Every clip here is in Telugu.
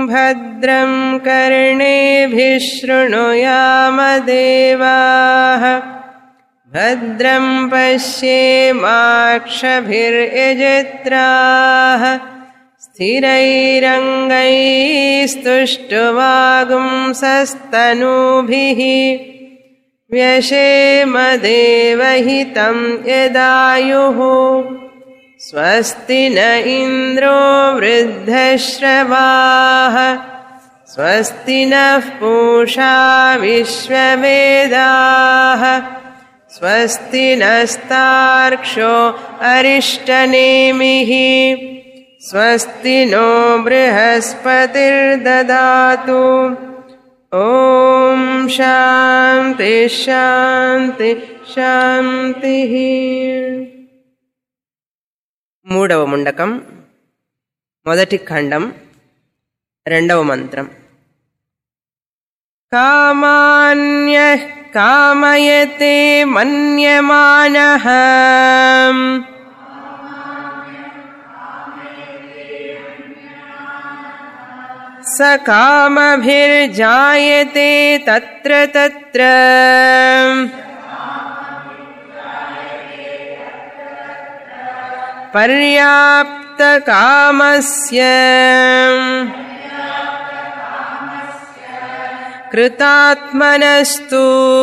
भद्रं कर्णेभिः शृणुयामदेवाः भद्रं पश्येमाक्षभिर्यजत्राः स्थिरैरङ्गैस्तुष्टुवागुंसस्तनूभिः व्यशेमदेवहितं यदायुः स्वस्ति न इन्द्रो वृद्धश्रवाः स्वस्ति नः पूषा विश्ववेदाः स्वस्ति नस्तार्क्ष्यो अरिष्टनेमिः स्वस्ति नो बृहस्पतिर्ददातु ॐ शान्ति शान्ति शान्तिः మూడవ ముండకం మొదటి ఖండం రెండవ మంత్రం కామాన్య కామయతే మన్యమాన స కామభిర్జాయతే తత్ర తత్ర पर्याप्तकामस्य कृतात्मनस्तु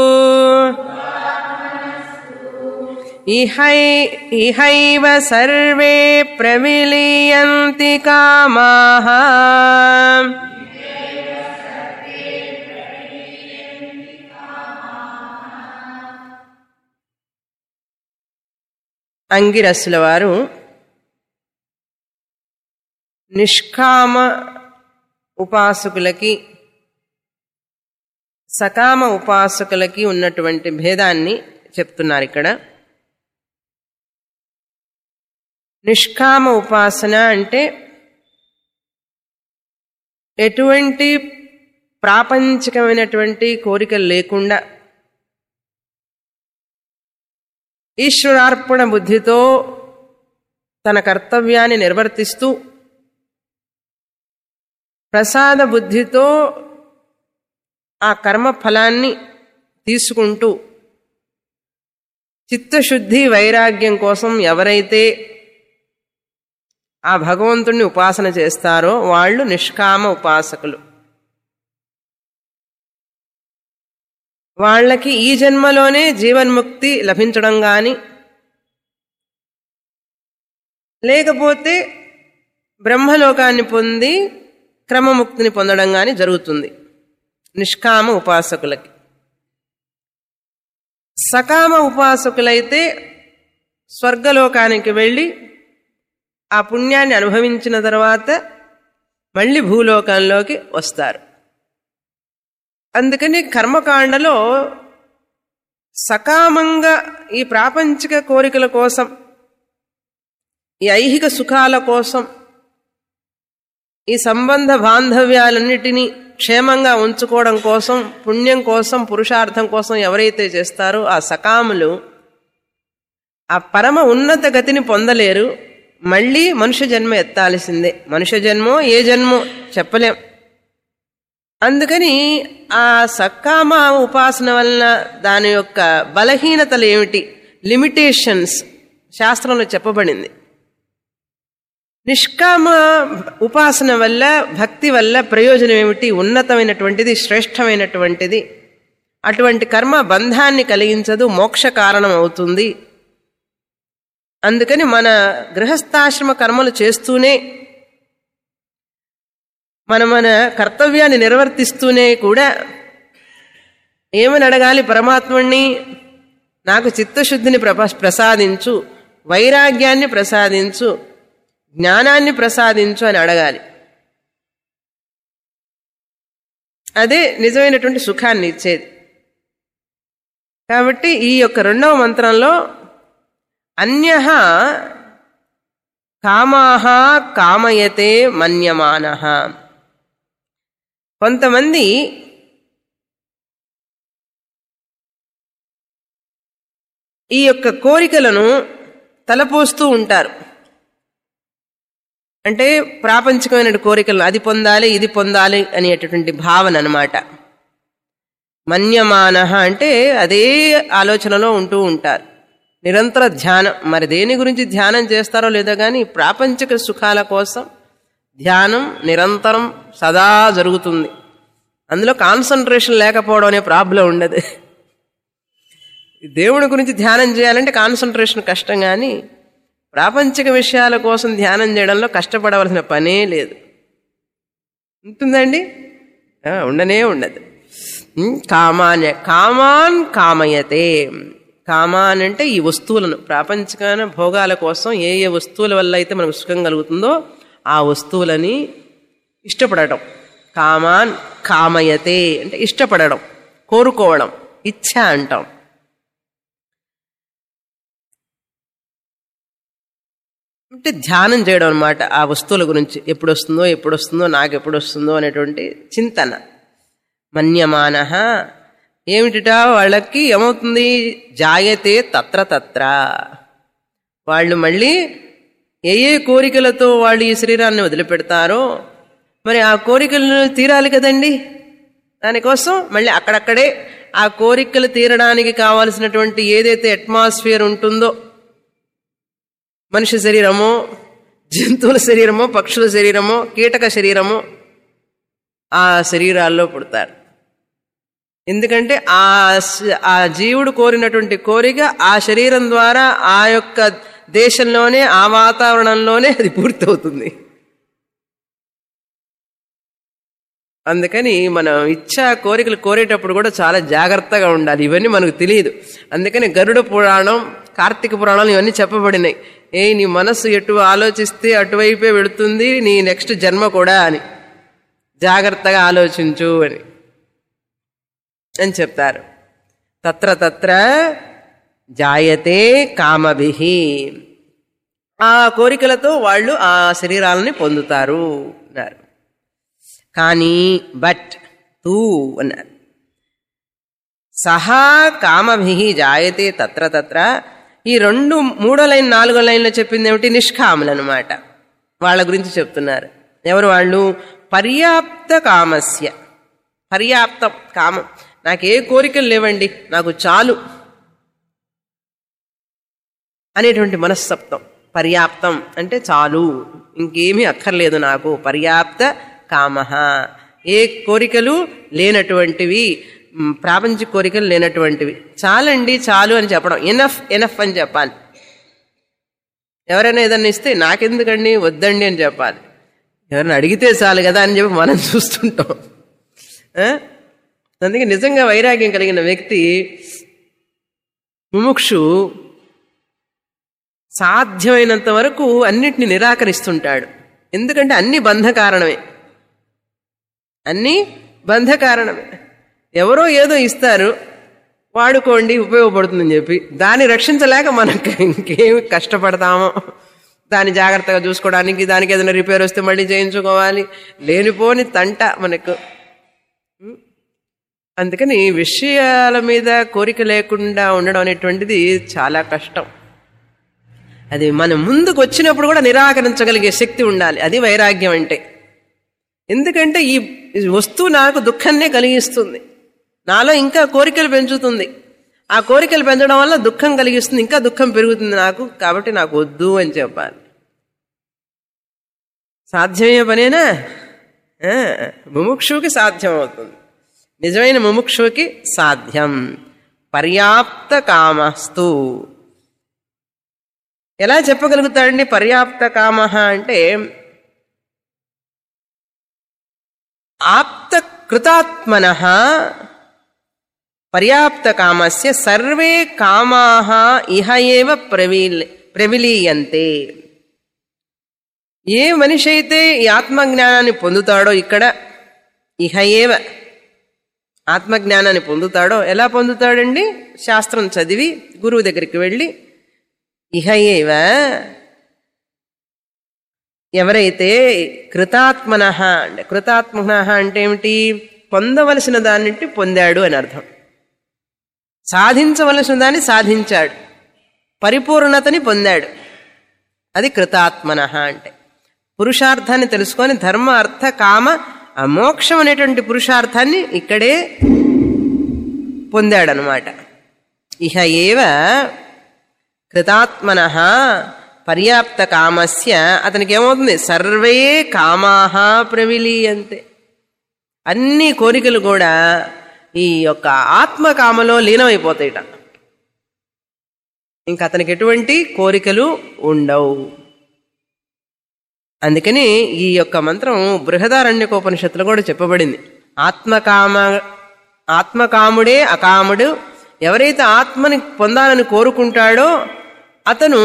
इहै इहैव सर्वे प्रविलीयन्ति कामाः అంగిరస్సుల వారు నిష్కామ ఉపాసకులకి సకామ ఉపాసకులకి ఉన్నటువంటి భేదాన్ని చెప్తున్నారు ఇక్కడ నిష్కామ ఉపాసన అంటే ఎటువంటి ప్రాపంచికమైనటువంటి కోరికలు లేకుండా ఈశ్వరార్పణ బుద్ధితో తన కర్తవ్యాన్ని నిర్వర్తిస్తూ ప్రసాద బుద్ధితో ఆ కర్మ ఫలాన్ని తీసుకుంటూ చిత్తశుద్ధి వైరాగ్యం కోసం ఎవరైతే ఆ భగవంతుణ్ణి ఉపాసన చేస్తారో వాళ్ళు నిష్కామ ఉపాసకులు వాళ్ళకి ఈ జన్మలోనే జీవన్ముక్తి లభించడం కానీ లేకపోతే బ్రహ్మలోకాన్ని పొంది క్రమముక్తిని పొందడం కానీ జరుగుతుంది నిష్కామ ఉపాసకులకి సకామ ఉపాసకులైతే స్వర్గలోకానికి వెళ్ళి ఆ పుణ్యాన్ని అనుభవించిన తర్వాత మళ్ళీ భూలోకంలోకి వస్తారు అందుకని కర్మకాండలో సకామంగా ఈ ప్రాపంచిక కోరికల కోసం ఈ ఐహిక సుఖాల కోసం ఈ సంబంధ బాంధవ్యాలన్నిటినీ క్షేమంగా ఉంచుకోవడం కోసం పుణ్యం కోసం పురుషార్థం కోసం ఎవరైతే చేస్తారో ఆ సకాములు ఆ పరమ ఉన్నత గతిని పొందలేరు మళ్ళీ మనుష్య జన్మ ఎత్తాల్సిందే మనుష్య జన్మో ఏ జన్మో చెప్పలేం అందుకని ఆ సక్కామ ఉపాసన వలన దాని యొక్క బలహీనతలు ఏమిటి లిమిటేషన్స్ శాస్త్రంలో చెప్పబడింది నిష్కామ ఉపాసన వల్ల భక్తి వల్ల ప్రయోజనం ఏమిటి ఉన్నతమైనటువంటిది శ్రేష్టమైనటువంటిది అటువంటి కర్మ బంధాన్ని కలిగించదు మోక్ష కారణం అవుతుంది అందుకని మన గృహస్థాశ్రమ కర్మలు చేస్తూనే మన మన కర్తవ్యాన్ని నిర్వర్తిస్తూనే కూడా ఏమని అడగాలి పరమాత్ముణ్ణి నాకు చిత్తశుద్ధిని ప్రసాదించు వైరాగ్యాన్ని ప్రసాదించు జ్ఞానాన్ని ప్రసాదించు అని అడగాలి అదే నిజమైనటువంటి సుఖాన్ని ఇచ్చేది కాబట్టి ఈ యొక్క రెండవ మంత్రంలో అన్య కామాహ కామయతే మన్యమాన కొంతమంది ఈ యొక్క కోరికలను తలపోస్తూ ఉంటారు అంటే ప్రాపంచికమైన కోరికలు అది పొందాలి ఇది పొందాలి అనేటటువంటి భావన అనమాట మన్యమాన అంటే అదే ఆలోచనలో ఉంటూ ఉంటారు నిరంతర ధ్యానం మరి దేని గురించి ధ్యానం చేస్తారో లేదో కానీ ప్రాపంచిక సుఖాల కోసం ధ్యానం నిరంతరం సదా జరుగుతుంది అందులో కాన్సన్ట్రేషన్ లేకపోవడం అనే ప్రాబ్లం ఉండదు దేవుడి గురించి ధ్యానం చేయాలంటే కాన్సన్ట్రేషన్ కష్టం కానీ ప్రాపంచిక విషయాల కోసం ధ్యానం చేయడంలో కష్టపడవలసిన పనే లేదు ఉంటుందండి ఆ, ఉండనే ఉండదు ఉమ్, కామాన్య కామాన్ కామయతే కామాన్ అంటే ఈ వస్తువులను ప్రాపంచికమైన భోగాల కోసం ఏ ఏ వస్తువుల వల్ల అయితే మనకు సుఖం కలుగుతుందో ఆ వస్తువులని ఇష్టపడటం కామాన్ కామయతే అంటే ఇష్టపడడం కోరుకోవడం ఇచ్ఛ అంటాం అంటే ధ్యానం చేయడం అనమాట ఆ వస్తువుల గురించి ఎప్పుడు వస్తుందో ఎప్పుడు వస్తుందో నాకు ఎప్పుడు వస్తుందో అనేటువంటి చింతన మన్యమాన ఏమిటిట వాళ్ళకి ఏమవుతుంది జాయతే తత్ర తత్ర వాళ్ళు మళ్ళీ ఏ ఏ కోరికలతో వాళ్ళు ఈ శరీరాన్ని వదిలిపెడతారో మరి ఆ కోరికలను తీరాలి కదండి దానికోసం మళ్ళీ అక్కడక్కడే ఆ కోరికలు తీరడానికి కావాల్సినటువంటి ఏదైతే అట్మాస్ఫియర్ ఉంటుందో మనిషి శరీరమో జంతువుల శరీరమో పక్షుల శరీరమో కీటక శరీరమో ఆ శరీరాల్లో పుడతారు ఎందుకంటే ఆ శ- ఆ జీవుడు కోరినటువంటి కోరిక ఆ శరీరం ద్వారా ఆ యొక్క దేశంలోనే ఆ వాతావరణంలోనే అది పూర్తవుతుంది అందుకని మనం ఇచ్చా కోరికలు కోరేటప్పుడు కూడా చాలా జాగ్రత్తగా ఉండాలి ఇవన్నీ మనకు తెలియదు అందుకని గరుడ పురాణం కార్తీక పురాణం ఇవన్నీ చెప్పబడినాయి ఏ నీ మనస్సు ఎటు ఆలోచిస్తే అటువైపే వెళుతుంది నీ నెక్స్ట్ జన్మ కూడా అని జాగ్రత్తగా ఆలోచించు అని అని చెప్తారు తత్ర తత్ర జాయతే కామభిహి ఆ కోరికలతో వాళ్ళు ఆ శరీరాలని పొందుతారు అన్నారు కానీ బట్ తూ అన్నారు సహా కామభి జాయతే తత్ర తత్ర ఈ రెండు మూడో లైన్ నాలుగో లైన్లో చెప్పింది ఏమిటి నిష్కాములు అనమాట వాళ్ళ గురించి చెప్తున్నారు ఎవరు వాళ్ళు పర్యాప్త కామస్య పర్యాప్తం కామం నాకే కోరికలు లేవండి నాకు చాలు అనేటువంటి మనస్తత్వం పర్యాప్తం అంటే చాలు ఇంకేమీ అక్కర్లేదు నాకు పర్యాప్త కామ ఏ కోరికలు లేనటువంటివి మ్, ప్రాపంచిక కోరికలు లేనటువంటివి చాలండి చాలు అని చెప్పడం ఎనఫ్ ఎనఫ్ అని చెప్పాలి ఎవరైనా ఏదన్నా ఇస్తే నాకెందుకండి వద్దండి అని చెప్పాలి ఎవరైనా అడిగితే చాలు కదా అని చెప్పి మనం చూస్తుంటాం ఆ? అందుకే నిజంగా వైరాగ్యం కలిగిన వ్యక్తి ముముక్షు సాధ్యమైనంత వరకు అన్నిటిని నిరాకరిస్తుంటాడు ఎందుకంటే అన్ని బంధ కారణమే అన్నీ బంధ కారణమే ఎవరో ఏదో ఇస్తారు వాడుకోండి ఉపయోగపడుతుందని చెప్పి దాన్ని రక్షించలేక మనకి ఇంకేమి కష్టపడతామో దాన్ని జాగ్రత్తగా చూసుకోవడానికి దానికి ఏదైనా రిపేర్ వస్తే మళ్ళీ చేయించుకోవాలి లేనిపోని తంట మనకు ఉం? అందుకని విషయాల మీద కోరిక లేకుండా ఉండడం అనేటువంటిది చాలా కష్టం అది మన ముందుకు వచ్చినప్పుడు కూడా నిరాకరించగలిగే శక్తి ఉండాలి అది వైరాగ్యం అంటే ఎందుకంటే ఈ వస్తువు నాకు దుఃఖాన్నే కలిగిస్తుంది నాలో ఇంకా కోరికలు పెంచుతుంది ఆ కోరికలు పెంచడం వల్ల దుఃఖం కలిగిస్తుంది ఇంకా దుఃఖం పెరుగుతుంది నాకు కాబట్టి నాకు వద్దు అని చెప్పాలి సాధ్యమయ్యే పనేనా ఆ, ముముక్షువుకి సాధ్యం అవుతుంది నిజమైన ముముక్షువుకి సాధ్యం పర్యాప్త కామస్తు ఎలా చెప్పగలుగుతాడండి పర్యాప్త కామ అంటే ఆప్త కృతాత్మన పర్యాప్త కామస్య సర్వే కామా ఇహ ఏవ ప్రవీల్ ప్రవిలీయంతే ఏ మనిషి అయితే ఈ ఆత్మజ్ఞానాన్ని పొందుతాడో ఇక్కడ ఇహ ఏవ ఆత్మజ్ఞానాన్ని పొందుతాడో ఎలా పొందుతాడండి శాస్త్రం చదివి గురువు దగ్గరికి వెళ్ళి ఇహ ఏవ ఎవరైతే కృతాత్మన అంటే కృతాత్మన అంటే ఏమిటి పొందవలసిన దాన్నింటి పొందాడు అని అర్థం సాధించవలసిన దాన్ని సాధించాడు పరిపూర్ణతని పొందాడు అది కృతాత్మన అంటే పురుషార్థాన్ని తెలుసుకొని ధర్మ అర్థ కామ ఆ మోక్షం అనేటువంటి పురుషార్థాన్ని ఇక్కడే పొందాడనమాట ఇహ ఏవ కృతాత్మన పర్యాప్త కామస్య అతనికి ఏమవుతుంది సర్వే కామాహ ప్రవిలీయంతే అన్ని కోరికలు కూడా ఈ యొక్క ఆత్మకామలో లీనమైపోతాయిట ఇంకా అతనికి ఎటువంటి కోరికలు ఉండవు అందుకని ఈ యొక్క మంత్రం బృహదారణ్యకోపనిషత్తులో కూడా చెప్పబడింది ఆత్మకామ ఆత్మకాముడే అకాముడు ఎవరైతే ఆత్మని పొందాలని కోరుకుంటాడో అతను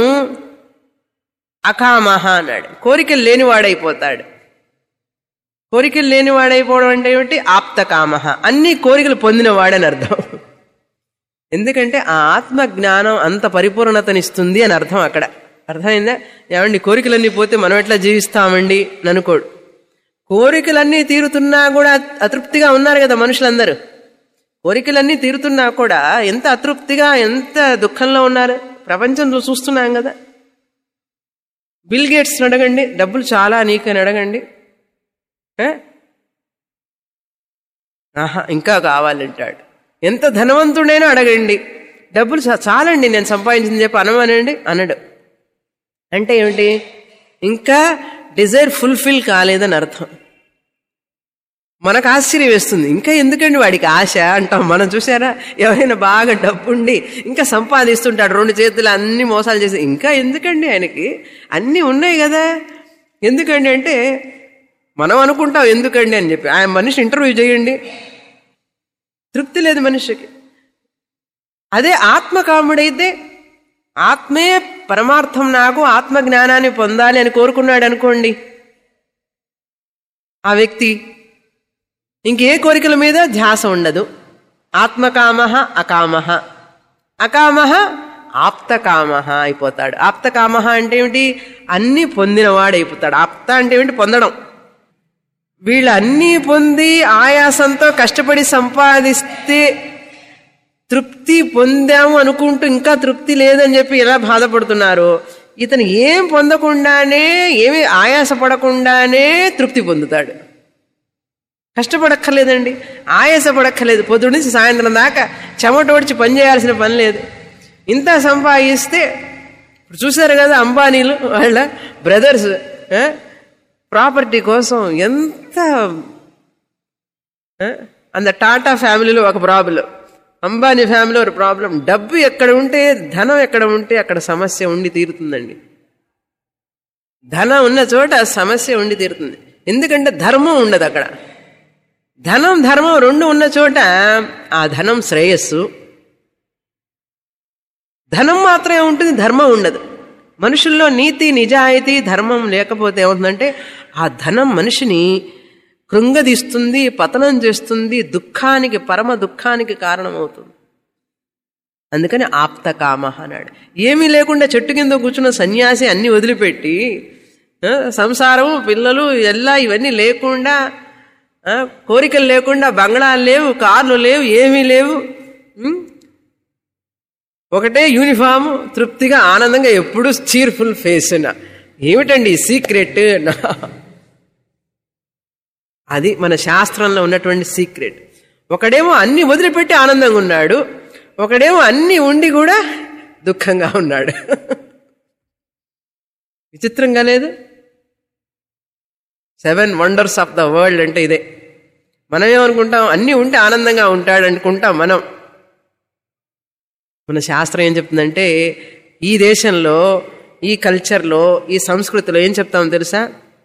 అకామహ అన్నాడు కోరికలు లేనివాడైపోతాడు కోరికలు లేనివాడైపోవడం అంటే ఏమిటి ఆప్తకామహ అన్ని కోరికలు పొందినవాడని అర్థం ఎందుకంటే ఆ ఆత్మ జ్ఞానం అంత పరిపూర్ణతనిస్తుంది అని అర్థం అక్కడ అర్థమైందా ఏమండి కోరికలన్నీ పోతే మనం ఎట్లా జీవిస్తామండి అని అనుకోడు కోరికలన్నీ తీరుతున్నా కూడా అతృప్తిగా ఉన్నారు కదా మనుషులందరూ కోరికలన్నీ తీరుతున్నా కూడా ఎంత అతృప్తిగా ఎంత దుఃఖంలో ఉన్నారు ప్రపంచంలో చూస్తున్నాం కదా బిల్ గేట్స్ని అడగండి డబ్బులు చాలా నీకని అడగండి ఏ? ఆహా ఇంకా కావాలంటాడు ఎంత ధనవంతుడైనా అడగండి డబ్బులు చా- చాలండి నేను సంపాదించింది చెప్పి అనమనండి అనడు అంటే ఏమిటి ఇంకా డిజైర్ ఫుల్ఫిల్ కాలేదని అర్థం మనకు ఆశ్చర్యం వేస్తుంది ఇంకా ఎందుకండి వాడికి ఆశ అంటాం మనం చూసారా ఎవరైనా బాగా డబ్బుండి ఇంకా సంపాదిస్తుంటాడు రెండు చేతులు అన్ని మోసాలు చేసి ఇంకా ఎందుకండి ఆయనకి అన్నీ ఉన్నాయి కదా ఎందుకండి అంటే మనం అనుకుంటాం ఎందుకండి అని చెప్పి ఆయన మనిషి ఇంటర్వ్యూ చేయండి తృప్తి లేదు మనిషికి అదే ఆత్మకాముడైతే ఆత్మే పరమార్థం నాకు ఆత్మ జ్ఞానాన్ని పొందాలి అని కోరుకున్నాడు అనుకోండి ఆ వ్యక్తి ఇంకే కోరికల మీద ధ్యాస ఉండదు ఆత్మకామ అకామ అకామ ఆప్తకామ అయిపోతాడు ఆప్తకామ అంటే ఏమిటి అన్ని పొందినవాడు అయిపోతాడు ఆప్త అంటే ఏమిటి పొందడం వీళ్ళు అన్నీ పొంది ఆయాసంతో కష్టపడి సంపాదిస్తే తృప్తి పొందాము అనుకుంటూ ఇంకా తృప్తి లేదని చెప్పి ఎలా బాధపడుతున్నారు ఇతను ఏం పొందకుండానే ఏమి ఆయాసపడకుండానే తృప్తి పొందుతాడు కష్టపడక్కర్లేదండి ఆయాసపడక్కర్లేదు పొద్దు నుంచి సాయంత్రం దాకా చెమట ఓడిచి పని చేయాల్సిన పని లేదు ఇంత సంపాదిస్తే ఇప్పుడు చూశారు కదా అంబానీలు వాళ్ళ బ్రదర్స్ ప్రాపర్టీ కోసం ఎంత అంత టాటా ఫ్యామిలీలో ఒక ప్రాబ్లం అంబానీ ఫ్యామిలీలో ఒక ప్రాబ్లం డబ్బు ఎక్కడ ఉంటే ధనం ఎక్కడ ఉంటే అక్కడ సమస్య ఉండి తీరుతుందండి ధనం ఉన్న చోట సమస్య ఉండి తీరుతుంది ఎందుకంటే ధర్మం ఉండదు అక్కడ ధనం ధర్మం రెండు ఉన్న చోట ఆ ధనం శ్రేయస్సు ధనం మాత్రమే ఉంటుంది ధర్మం ఉండదు మనుషుల్లో నీతి నిజాయితీ ధర్మం లేకపోతే ఏమవుతుందంటే ఆ ధనం మనిషిని కృంగదీస్తుంది పతనం చేస్తుంది దుఃఖానికి పరమ దుఃఖానికి కారణమవుతుంది అందుకని ఆప్తకామ అన్నాడు ఏమీ లేకుండా చెట్టు కింద కూర్చున్న సన్యాసి అన్ని వదిలిపెట్టి ఆ, సంసారం పిల్లలు ఎల్లా ఇవన్నీ లేకుండా ఆ, కోరికలు లేకుండా బంగ్లాలు లేవు కార్లు లేవు ఏమీ లేవు ఉం? ఒకటే యూనిఫామ్ తృప్తిగా ఆనందంగా ఎప్పుడు చీర్ఫుల్ ఫేస్ ఏమిటండి సీక్రెట్ అది మన శాస్త్రంలో ఉన్నటువంటి సీక్రెట్ ఒకడేమో అన్ని వదిలిపెట్టి ఆనందంగా ఉన్నాడు ఒకడేమో అన్ని ఉండి కూడా దుఃఖంగా ఉన్నాడు విచిత్రంగా లేదు seven wonders of the world అంటే ఇదే మనం ఏమనుకుంటాం అన్నీ ఉంటే ఆనందంగా ఉంటాడు అనుకుంటాం మనం మన శాస్త్రం ఏం చెప్తుందంటే ఈ దేశంలో ఈ కల్చర్లో ఈ సంస్కృతిలో ఏం చెప్తామో తెలుసా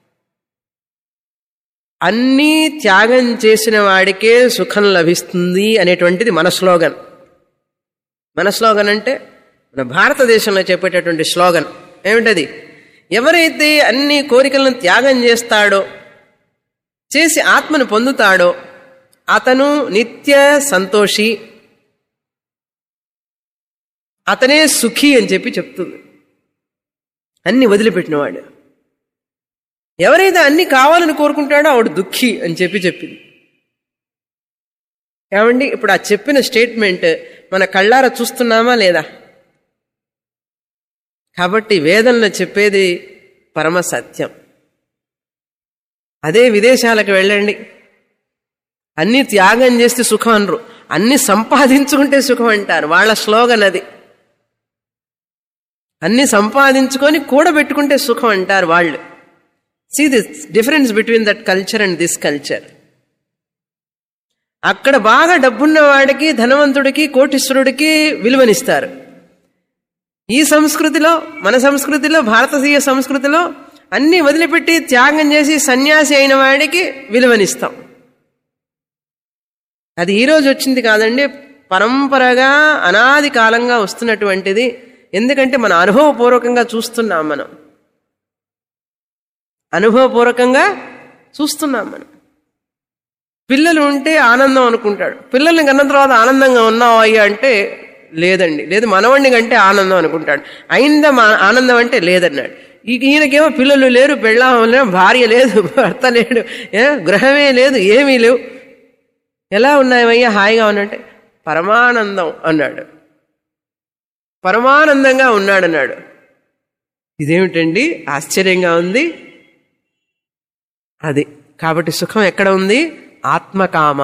అన్నీ త్యాగం చేసిన వాడికే సుఖం లభిస్తుంది అనేటువంటిది మన స్లోగన్ మన స్లోగన్ అంటే మన భారతదేశంలో చెప్పేటటువంటి స్లోగన్ ఏమిటది ఎవరైతే అన్ని కోరికలను త్యాగం చేస్తాడో చేసి ఆత్మను పొందుతాడో అతను నిత్య సంతోషి అతనే సుఖి అని చెప్పి చెప్తుంది అన్ని వదిలిపెట్టినవాడు ఎవరైతే అన్ని కావాలని కోరుకుంటాడో ఆవిడ దుఃఖి అని చెప్పి చెప్పింది ఏమండి ఇప్పుడు ఆ చెప్పిన స్టేట్మెంట్ మన కళ్ళారా చూస్తున్నామా లేదా కాబట్టి వేదంలో చెప్పేది పరమ సత్యం అదే విదేశాలకు వెళ్ళండి అన్ని త్యాగం చేస్తే సుఖం అనరు అన్ని సంపాదించుకుంటే సుఖం అంటారు వాళ్ళ స్లోగన్ అది అన్ని సంపాదించుకొని కూడబెట్టుకుంటే సుఖం అంటారు వాళ్ళు see this difference between that culture and this culture అక్కడ బాగా డబ్బున్న వాడికి ధనవంతుడికి కోటీశ్వరుడికి విలువనిస్తారు ఈ సంస్కృతిలో మన సంస్కృతిలో భారతీయ సంస్కృతిలో అన్ని వదిలిపెట్టి త్యాగం చేసి సన్యాసి అయిన వాడికి విలువనిస్తాం అది ఈ రోజు వచ్చింది కాదండి పరంపరగా అనాది కాలంగా వస్తున్నటువంటిది ఎందుకంటే మన అనుభవపూర్వకంగా చూస్తున్నాం మనం అనుభవపూర్వకంగా చూస్తున్నాం మనం పిల్లలు ఉంటే ఆనందం అనుకుంటాడు పిల్లల్ని కన్న తర్వాత ఆనందంగా ఉన్నావు అయ్యా అంటే లేదండి లేదు మనవణ్ణి కంటే ఆనందం అనుకుంటాడు అయిందా మా ఆనందం అంటే లేదన్నాడు ఈ ఈయనకేమో పిల్లలు లేరు పెళ్ళాం లేరు భార్య లేదు భర్త లేడు ఏ గృహమే లేదు ఏమీ లేవు ఎలా ఉన్నాయమయ్యా హాయిగా ఉన్నట్టే పరమానందం అన్నాడు పరమానందంగా ఉన్నాడన్నాడు ఇదేమిటండి ఆశ్చర్యంగా ఉంది అది కాబట్టి సుఖం ఎక్కడ ఉంది ఆత్మకామ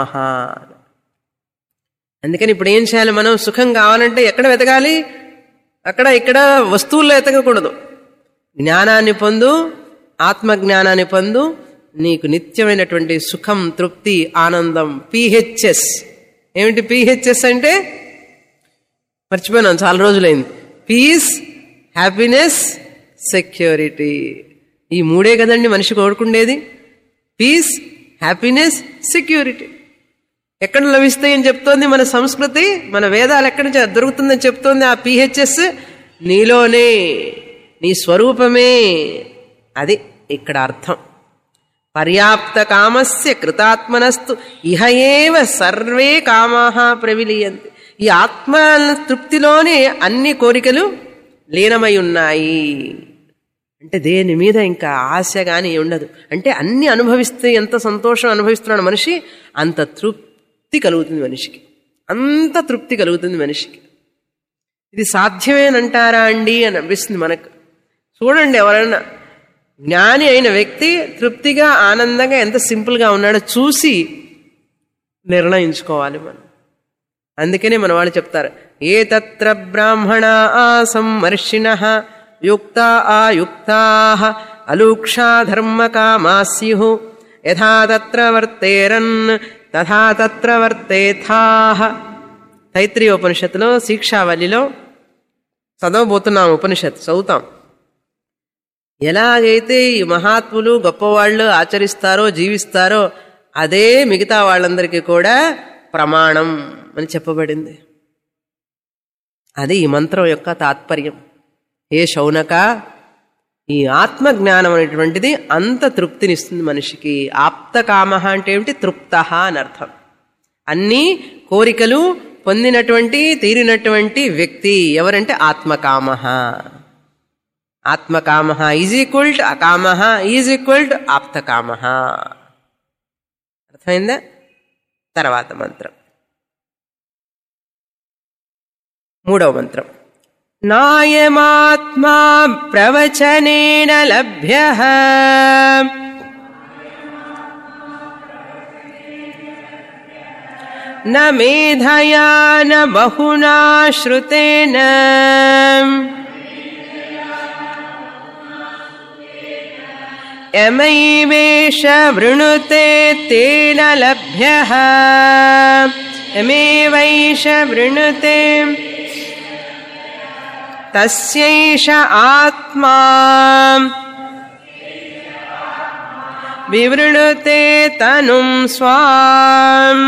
అందుకని ఇప్పుడు ఏం చేయాలి మనం సుఖం కావాలంటే ఎక్కడ వెతకాలి అక్కడ ఇక్కడ వస్తువుల్లో ఎతకకూడదు జ్ఞానాన్ని పొందు ఆత్మజ్ఞానాన్ని పొందు నీకు నిత్యమైనటువంటి సుఖం తృప్తి ఆనందం పిహెచ్ఎస్ ఏమిటి పిహెచ్ఎస్ అంటే మర్చిపోయినాను చాలా రోజులైంది పీస్ హ్యాపీనెస్ సెక్యూరిటీ ఈ మూడే కదండి మనిషి కోరుకుండేది పీస్ హ్యాపీనెస్ సెక్యూరిటీ ఎక్కడ లభిస్తాయని చెప్తోంది మన సంస్కృతి మన వేదాలు ఎక్కడి నుంచి దొరుకుతుందని చెప్తోంది ఆ పిహెచ్ఎస్ నీలోనే నీ స్వరూపమే అది ఇక్కడ అర్థం పర్యాప్త కామస్య కృతాత్మనస్తు ఇహ ఏవ సర్వే కామాహ ప్రవిలీయంతి ఈ ఆత్మ తృప్తిలోనే అన్ని కోరికలు లీనమై ఉన్నాయి అంటే దేని మీద ఇంకా ఆశ కానీ ఉండదు అంటే అన్ని అనుభవిస్తే ఎంత సంతోషం అనుభవిస్తున్నాడు మనిషి అంత తృప్తి కలుగుతుంది మనిషికి అంత తృప్తి కలుగుతుంది మనిషికి ఇది సాధ్యమేనంటారా అండి అని అనిపిస్తుంది మనకు చూడండి ఎవరైనా జ్ఞాని అయిన వ్యక్తి తృప్తిగా ఆనందంగా ఎంత సింపుల్గా ఉన్నాడో చూసి నిర్ణయించుకోవాలి మనం అందుకనే మన వాళ్ళు చెప్తారు ఏ తత్ర బ్రాహ్మణ ఆసం మర్షిణ యుక్త ఆయుక్తా అలూక్షా ధర్మ కామా స్యు యథా తత్ర వర్తేరన్ తథా తత్ర వర్తేథా తైత్రీయ ఉపనిషత్తులో శిక్షావళిలో చదవబోతున్నాం ఉపనిషత్ చదువుతాం ఎలాగైతే ఈ మహాత్ములు గొప్పవాళ్ళు ఆచరిస్తారో జీవిస్తారో అదే మిగతా వాళ్ళందరికీ కూడా ప్రమాణం అని చెప్పబడింది అది ఈ మంత్రం యొక్క తాత్పర్యం ఏ శౌనక ఈ ఆత్మజ్ఞానం అనేటువంటిది అంత తృప్తినిస్తుంది మనిషికి ఆప్తకామ అంటే ఏమిటి తృప్త అని అర్థం అన్ని కోరికలు పొందినటువంటి తీరినటువంటి వ్యక్తి ఎవరంటే ఆత్మకామ ఆత్మకామ ఈజ్ ఈక్వల్ టు అకామ ఈజ్ ఈక్వల్ టు ఆప్తకామ అర్థమైందా తర్వాత మంత్రం మూడవ మంత్రం నాయమాత్మా ప్రవచనేన లభ్య న మేధయా న బహునా శ్రుతేన యమైవేష వృణుతే తేన లభ్య యమేవైష వృణుతే తస్యైష ఆత్మా వివృణుతే తనుం స్వాం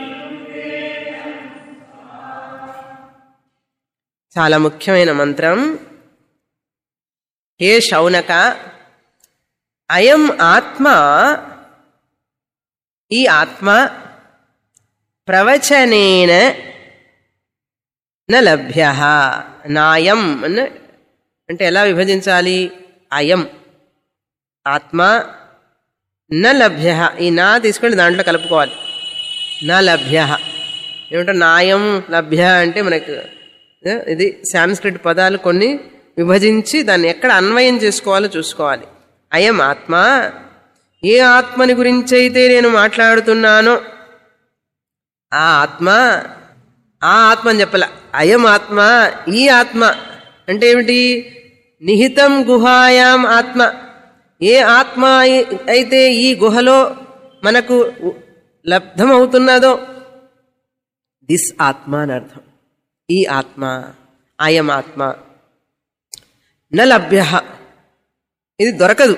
చాలా ముఖ్యమైన మంత్రం హే శౌనక అయం ఆత్మ ఈ ఆత్మ ప్రవచనేన న లభ్య నాయం అని అంటే ఎలా విభజించాలి అయం ఆత్మ న లభ్య ఈ నా తీసుకొని దాంట్లో కలుపుకోవాలి నా లభ్య ఏమంటే నాయం లభ్య అంటే మనకు ఏ, ఇది సాంస్క్రిట్ పదాలు కొన్ని విభజించి దాన్ని ఎక్కడ అన్వయం చేసుకోవాలో చూసుకోవాలి అయం ఆత్మ ఏ ఆత్మని గురించి అయితే నేను మాట్లాడుతున్నానో ఆ ఆత్మ ఆ ఆత్మ అని చెప్పల అయం ఆత్మ ఈ ఆత్మ అంటే ఏమిటి నిహితం గుహాయాం ఆత్మ ఏ ఆత్మ అయి- అయితే ఈ గుహలో మనకు లబ్ధమవుతున్నదో దిస్ ఆత్మ అని అర్థం ఈ ఆత్మ అయం ఆత్మ న లభ్య ఇది దొరకదు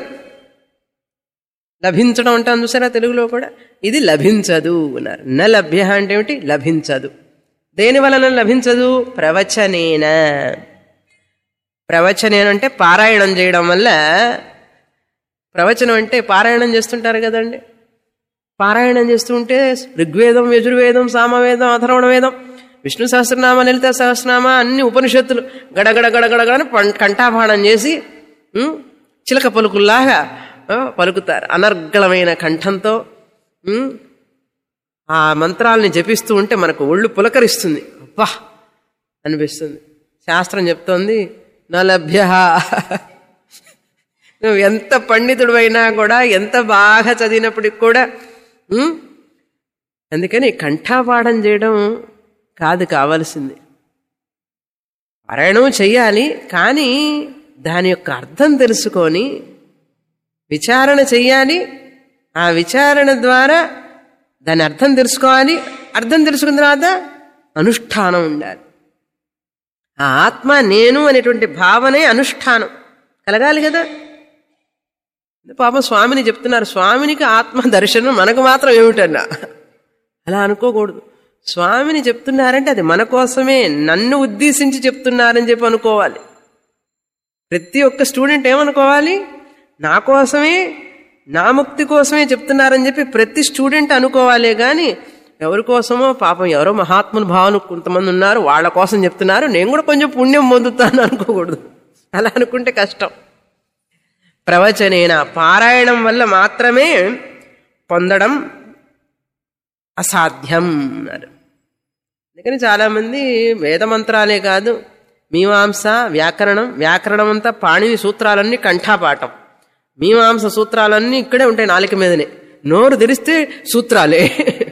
లభించడం అంటాం చూసారా తెలుగులో కూడా ఇది లభించదు అన్నారు న లభ్య అంటే ఏమిటి లభించదు దేని వలన లభించదు ప్రవచనేన ప్రవచనేన అంటే పారాయణం చేయడం వల్ల ప్రవచనం అంటే పారాయణం చేస్తుంటారు కదండి పారాయణం చేస్తుంటే ఋగ్వేదం యజుర్వేదం సామవేదం అథర్వణ వేదం విష్ణు సహస్రనామ లలిత సహస్రనామ అన్ని ఉపనిషత్తులు గడగడ గడగడగడని పం- కంఠాపాఠం చేసి ఉం, చిలక పలుకుల్లాగా ఆ, పలుకుతారు అనర్గళమైన కంఠంతో ఉం, ఆ మంత్రాలని జపిస్తూ ఉంటే మనకు ఒళ్ళు పులకరిస్తుంది అబ్బా అనిపిస్తుంది శాస్త్రం చెప్తోంది నలభ్య నువ్వు ఎంత పండితుడు అయినా కూడా ఎంత బాగా చదివినప్పటికి కూడా ఉం? అందుకని కంఠాపాఠం చేయడం కాదు కావలసింది పారాయణం చెయ్యాలి కానీ దాని యొక్క అర్థం తెలుసుకొని విచారణ చెయ్యాలి ఆ విచారణ ద్వారా దాని అర్థం తెలుసుకోవాలి అర్థం తెలుసుకున్న తర్వాత అనుష్ఠానం ఉండాలి ఆ ఆత్మ నేను అనేటువంటి భావనే అనుష్ఠానం కలగాలి కదా పాపం స్వామిని చెప్తున్నారు స్వామినికి ఆత్మ దర్శనం మనకు మాత్రం ఏమిటన్నా అలా అనుకోకూడదు స్వామిని చెప్తున్నారంటే అది మన కోసమే నన్ను ఉద్దేశించి చెప్తున్నారని చెప్పి అనుకోవాలి ప్రతి ఒక్క స్టూడెంట్ ఏమనుకోవాలి నా కోసమే నా ముక్తి కోసమే చెప్తున్నారని చెప్పి ప్రతి స్టూడెంట్ అనుకోవాలే కానీ ఎవరి కోసమో పాపం ఎవరో మహాత్ముల భావన కొంతమంది ఉన్నారు వాళ్ళ కోసం చెప్తున్నారు నేను కూడా కొంచెం పుణ్యం పొందుతాను అనుకోకూడదు అలా అనుకుంటే కష్టం ప్రవచనేన పారాయణం వల్ల మాత్రమే పొందడం అసాధ్యం అన్నారు అందుకని చాలామంది వేదమంత్రాలే కాదు మీమాంస వ్యాకరణం వ్యాకరణం అంతా పాణిని సూత్రాలన్నీ కంఠాపాఠం మీమాంస సూత్రాలన్నీ ఇక్కడే ఉంటాయి నాలుక మీదనే నోరు తెరిస్తే సూత్రాలే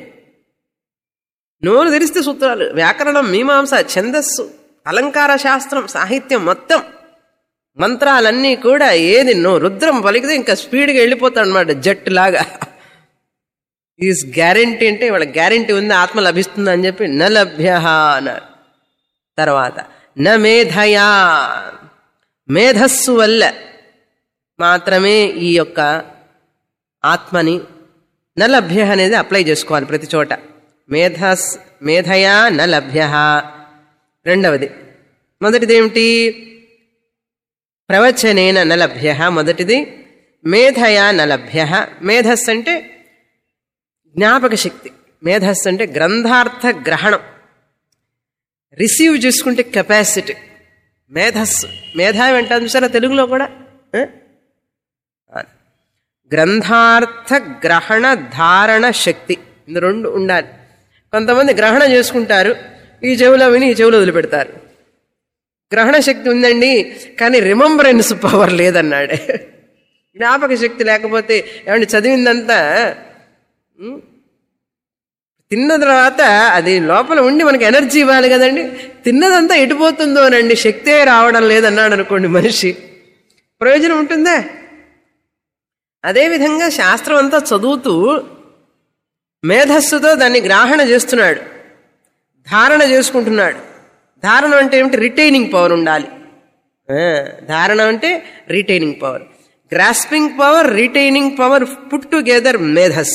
నోరు తెరిస్తే సూత్రాలు వ్యాకరణం మీమాంస ఛందస్సు అలంకార శాస్త్రం సాహిత్యం మొత్తం మంత్రాలన్నీ కూడా ఏది నో రుద్రం పలికితే ఇంకా స్పీడ్గా వెళ్ళిపోతాడు అనమాట జట్టు లాగా ఈస్ గ్యారంటీ అంటే వాళ్ళ గ్యారంటీ ఉంది ఆత్మ లభిస్తుంది అని చెప్పి న లభ్య అన్నారు తర్వాత న మేధయా మేధస్సు వల్ల మాత్రమే ఈ యొక్క ఆత్మని న లభ్య అనేది అప్లై చేసుకోవాలి ప్రతి చోట మేధస్ మేధయా న లభ్య రెండవది మొదటిది ఏమిటి ప్రవచనేన నలభ్య మొదటిది మేధయా నలభ్య మేధస్ అంటే జ్ఞాపక శక్తి మేధస్సు అంటే గ్రంథార్థ గ్రహణం రిసీవ్ చేసుకుంటే కెపాసిటీ మేధస్సు మేధావి అంటారు చూసారా తెలుగులో కూడా ఆ? ఆ. గ్రంథార్థ గ్రహణ ధారణ శక్తి ఇది రెండు ఉండాలి కొంతమంది గ్రహణ చేసుకుంటారు ఈ చెవులో విని ఈ చెవులో వదిలిపెడతారు గ్రహణ శక్తి ఉందండి కానీ రిమంబరెన్స్ పవర్ లేదన్నాడే జ్ఞాపక శక్తి లేకపోతే ఏమంటే చదివిందంతా ఉం? తిన్న తర్వాత అది లోపల ఉండి మనకి ఎనర్జీ ఇవ్వాలి కదండి తిన్నదంతా ఎటుపోతుందో అనండి శక్తే రావడం లేదన్నాడు అనుకోండి మనిషి ప్రయోజనం ఉంటుందా అదేవిధంగా శాస్త్రం అంతా చదువుతూ మేధస్సుతో దాన్ని గ్రాహణ చేస్తున్నాడు ధారణ చేసుకుంటున్నాడు ధారణ అంటే ఏమిటి రిటైనింగ్ పవర్ ఉండాలి ఆ, ధారణ అంటే retaining power grasping power retaining power put together మేధస్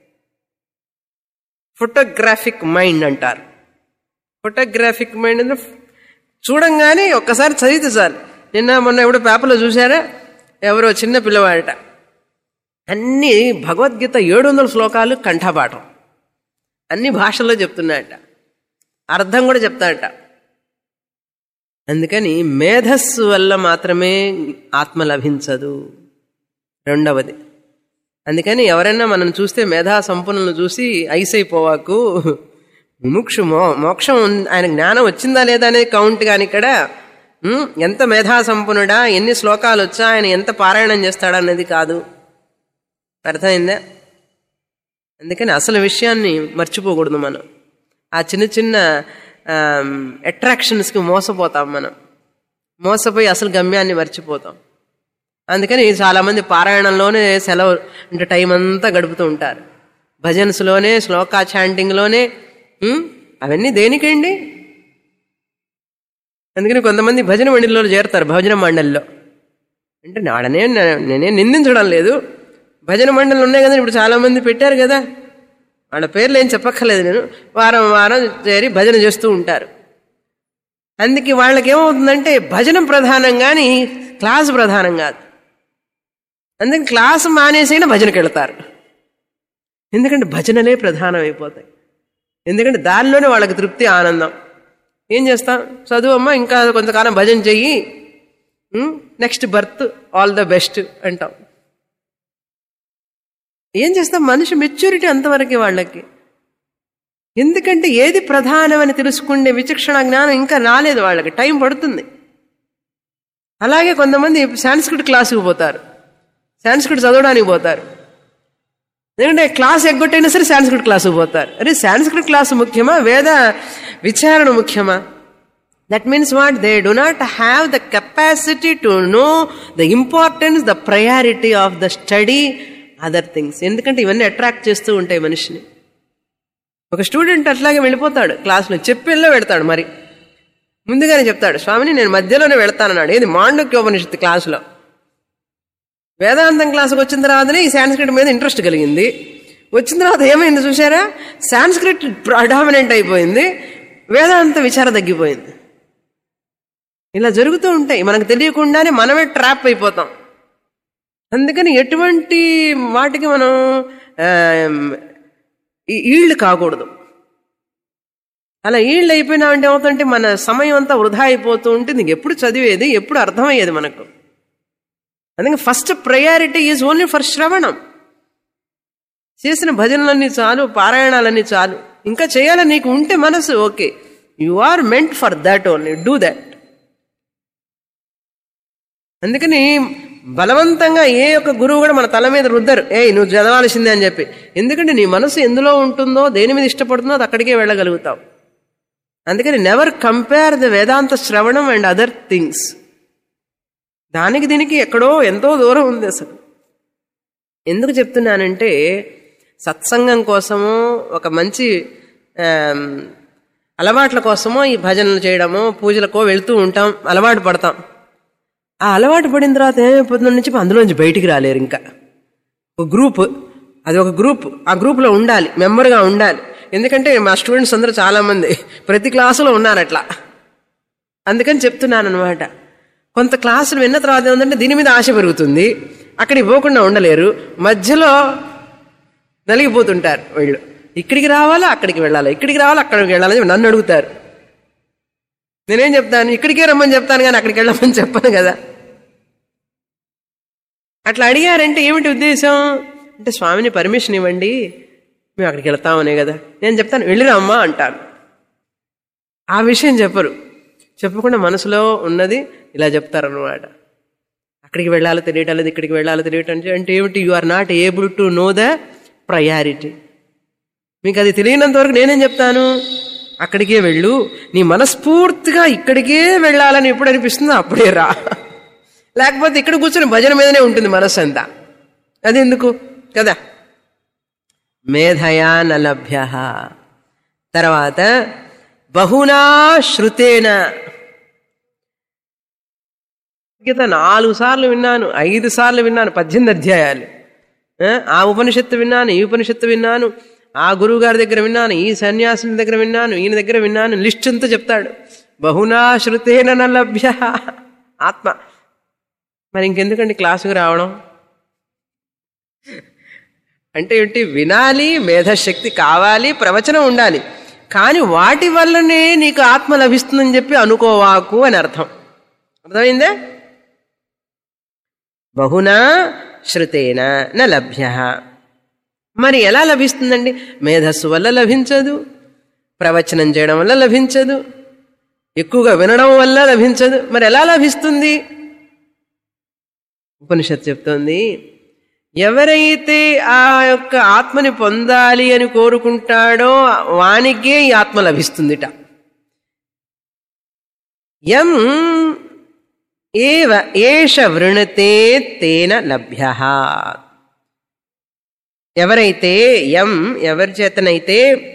ఫోటోగ్రాఫిక్ మైండ్ అంటారు ఫోటోగ్రాఫిక్ మైండ్ అంటే చూడంగానే ఒక్కసారి చదివితే చాలు నిన్న మొన్న ఎవడో పేపర్లో చూసారా ఎవరో చిన్న పిల్లవాడట అన్ని భగవద్గీత ఏడు వందల శ్లోకాలు కంఠపాఠం అన్ని భాషల్లో చెప్తున్నాడట అర్థం కూడా చెప్తాడట అందుకని మేధస్సు వల్ల మాత్రమే ఆత్మ లభించదు రెండవది అందుకని ఎవరైనా మనం చూస్తే మేధా సంపన్నులను చూసి ఐసైపోవాకు ముముక్షు మో మోక్షం ఉన్- ఆయన జ్ఞానం వచ్చిందా లేదా అనేది కౌంట్ కాని ఇక్కడ ఉమ్, ఎంత మేధా సంపన్నుడా ఎన్ని శ్లోకాలు వచ్చా ఆయన ఎంత పారాయణం చేస్తాడా అనేది కాదు అర్థమైందా అందుకని అసలు విషయాన్ని మర్చిపోకూడదు మనం ఆ చిన్న చిన్న అట్రాక్షన్స్కి మోసపోతాం మనం మోసపోయి అసలు గమ్యాన్ని మర్చిపోతాం అందుకని చాలామంది పారాయణంలోనే సెలవు అంటే టైం అంతా గడుపుతూ ఉంటారు భజన్స్లోనే శ్లోకా చాంటింగ్లోనే ఉమ్, అవన్నీ దేనికండి అందుకని కొంతమంది భజన మండలిలో చేరతారు భజన మండలిలో అంటే నాడనే నేనే నిందించడం లేదు భజన మండలి ఉన్నాయి కదా ఇప్పుడు చాలా మంది పెట్టారు కదా వాళ్ళ పేర్లు ఏం చెప్పక్కర్లేదు నేను వారం వారం చేరి భజన చేస్తూ ఉంటారు అందుకే వాళ్ళకి ఏమవుతుందంటే భజన ప్రధానం కానీ క్లాస్ ప్రధానం కాదు అందుకని క్లాస్ మానేసైనా భజనకి వెళ్తారు ఎందుకంటే భజనలే ప్రధానం అయిపోతాయి ఎందుకంటే దానిలోనే వాళ్ళకి తృప్తి ఆనందం ఏం చేస్తాం చదువు అమ్మ ఇంకా కొంతకాలం భజన చెయ్యి next birth all the best అంటాం ఏం చేస్తాం మనిషి మెచ్యూరిటీ అంతవరకే వాళ్ళకి ఎందుకంటే ఏది ప్రధానమని తెలుసుకునే విచక్షణ జ్ఞానం ఇంకా రాలేదు వాళ్ళకి టైం పడుతుంది అలాగే కొంతమంది సాంస్క్రిట్ క్లాసుకు పోతారు సాంస్క్రిట్ చదవడానికి పోతారు ఎందుకంటే క్లాస్ ఎగ్గొట్టైనా సరే సాంస్క్రిట్ క్లాసుకు పోతారు అరే సాంస్క్రిట్ క్లాసు ముఖ్యమా వేద విచారణ ముఖ్యమా that means what they do not have the capacity to know the importance the priority of the study other things ఎందుకంటే ఇవన్నీ అట్రాక్ట్ చేస్తూ ఉంటాయి మనిషిని ఒక స్టూడెంట్ అట్లాగే వెళ్ళిపోతాడు క్లాస్లో చెప్పిల్లో పెడతాడు మరి ముందుగానే చెప్తాడు స్వామిని నేను మధ్యలోనే వెళ్తానన్నాడు ఏది మాండక్యోపనిషత్తు క్లాసులో వేదాంతం క్లాసుకు వచ్చిన తర్వాతనే ఈ సాంస్క్రిట్ మీద ఇంట్రెస్ట్ కలిగింది వచ్చిన తర్వాత ఏమైంది చూసారా సాంస్క్రిట్ ప్రడామినెంట్ అయిపోయింది వేదాంత విచార తగ్గిపోయింది ఇలా జరుగుతూ ఉంటాయి మనకు తెలియకుండానే మనమే ట్రాప్ అయిపోతాం అందుకని ఎటువంటి వాటికి మనం ఈళ్ళు కాకూడదు అలా ఈళ్ళు అయిపోయినామంటే ఏమవుతుంటే మన సమయం అంతా వృధా అయిపోతూ ఉంటే నీకు ఎప్పుడు చదివేది ఎప్పుడు అర్థమయ్యేది మనకు అందుకే first priority is only for శ్రవణం చేసిన భజనలన్నీ చాలు పారాయణాలన్నీ చాలు ఇంకా చేయాలని నీకు ఉంటే మనసు okay you are meant for that only do that అందుకని బలవంతంగా ఏ ఒక్క గురువు కూడా మన తల మీద రుద్దరు ఏ నువ్వు చదవాల్సిందే అని చెప్పి ఎందుకంటే నీ మనసు ఎందులో ఉంటుందో దేని మీద ఇష్టపడుతుందో అది అక్కడికే వెళ్ళగలుగుతావు అందుకని నెవర్ కంపేర్ ద వేదాంత శ్రవణం అండ్ అదర్ థింగ్స్ దానికి దీనికి ఎక్కడో ఎంతో దూరం ఉంది అసలు ఎందుకు చెప్తున్నానంటే సత్సంగం కోసమో ఒక మంచి అలవాట్ల కోసమో ఈ భజనలు చేయడమో పూజలకో వెళ్తూ ఉంటాం అలవాటు పడతాం ఆ అలవాటు పడిన తర్వాత ఏమైపోతుందో నుంచి అందులోంచి బయటికి రాలేరు ఇంకా ఒక గ్రూప్ అది ఒక గ్రూప్ ఆ గ్రూప్లో ఉండాలి మెంబర్గా ఉండాలి ఎందుకంటే మా స్టూడెంట్స్ అందరూ చాలామంది ప్రతి క్లాసులో ఉన్నారు అట్లా అందుకని చెప్తున్నాను అనమాట కొంత క్లాసులు విన్న తర్వాత ఏమంటే దీని మీద ఆశ పెరుగుతుంది అక్కడికి పోకుండా ఉండలేరు మధ్యలో నలిగిపోతుంటారు వీళ్ళు ఇక్కడికి రావాలా అక్కడికి వెళ్ళాలి ఇక్కడికి రావాలా అక్కడికి వెళ్ళాలని నన్ను అడుగుతారు నేనేం చెప్తాను ఇక్కడికే రమ్మని చెప్తాను కానీ అక్కడికి వెళ్ళమని చెప్పను కదా అట్లా అడిగారంటే ఏమిటి ఉద్దేశం అంటే స్వామిని పర్మిషన్ ఇవ్వండి మేము అక్కడికి వెళ్తామనే కదా నేను చెప్తాను వెళ్ళిరమ్మా అంటాను ఆ విషయం చెప్పరు చెప్పకుండా మనసులో ఉన్నది ఇలా చెప్తారనమాట అక్కడికి వెళ్ళాలో తెలియటం లేదు ఇక్కడికి వెళ్ళాలో తెలియటం అంటే ఏమిటి you are not able to know the priority మీకు అది తెలియనంత వరకు నేనేం చెప్తాను అక్కడికే వెళ్ళు నీ మనస్ఫూర్తిగా ఇక్కడికే వెళ్ళాలని ఎప్పుడు అనిపిస్తుందో అప్పుడే రా లేకపోతే ఇక్కడ కూర్చొని భజన మీదనే ఉంటుంది మనస్సు అంతా అది ఎందుకు కదా మేధయా నలభ్య తర్వాత బహునా శృతేన గీత నాలుగు సార్లు విన్నాను ఐదు సార్లు విన్నాను పద్దెనిమిది అధ్యాయాలు ఆ ఉపనిషత్తు విన్నాను ఈ ఉపనిషత్తు విన్నాను ఆ గురువు గారి దగ్గర విన్నాను ఈ సన్యాసుని దగ్గర విన్నాను ఈయన దగ్గర విన్నాను లిస్ట్ అంతా చెప్తాడు బహునా శృతేన నలభ్య ఆత్మ మరి ఇంకెందుకండి క్లాసుకు రావడం అంటే ఏంటి వినాలి మేధశక్తి కావాలి ప్రవచనం ఉండాలి కానీ వాటి వల్లనే నీకు ఆత్మ లభిస్తుందని చెప్పి అనుకోవాకు అని అర్థం అర్థమైందే బహునా శృతేన న లభ్య మరి ఎలా లభిస్తుందండి మేధస్సు వల్ల లభించదు ప్రవచనం చేయడం వల్ల లభించదు ఎక్కువగా వినడం వల్ల లభించదు మరి ఎలా లభిస్తుంది ఉపనిషత్తు చెప్తోంది ఎవరైతే ఆ యొక్క ఆత్మని పొందాలి అని కోరుకుంటాడో వానికే ఈ ఆత్మ లభిస్తుందిట యం ఏవ ఏష వృణతే తేన లభ్య ఎవరైతే యం ఎవరి చేతనైతే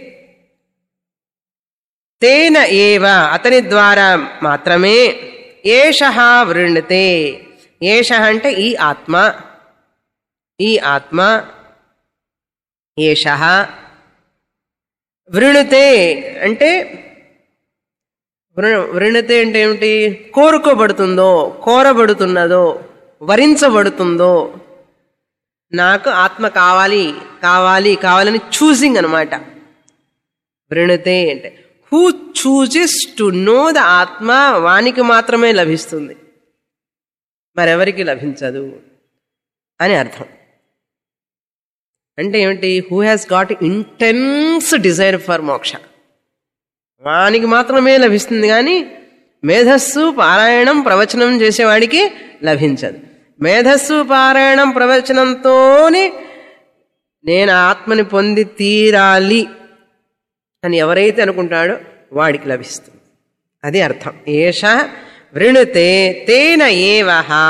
తేన ఏవ అతని ద్వారా మాత్రమే ఏష వృణతే ఏష అంటే ఈ ఆత్మ ఈ ఆత్మ ఏష వృణుతే అంటే వృ వృణతే అంటే ఏమిటి కోరుకోబడుతుందో కోరబడుతున్నదో వరించబడుతుందో నాకు ఆత్మ కావాలి కావాలి కావాలని చూసింగ్ అనమాట వృణతే అంటే who chooses to know the ఆత్మ వానికి మాత్రమే లభిస్తుంది మరెవరికి లభించదు అని అర్థం అంటే ఏమిటి who has got intense desire for moksha వానికి మాత్రమే లభిస్తుంది కానీ మేధస్సు పారాయణం ప్రవచనం చేసేవాడికి లభించదు మేధస్సు పారాయణం ప్రవచనంతోనే నేను ఆత్మని పొంది తీరాలి అని ఎవరైతే అనుకుంటాడో వాడికి లభిస్తుంది అది అర్థం ఏష వృణుతే తేన ఏవ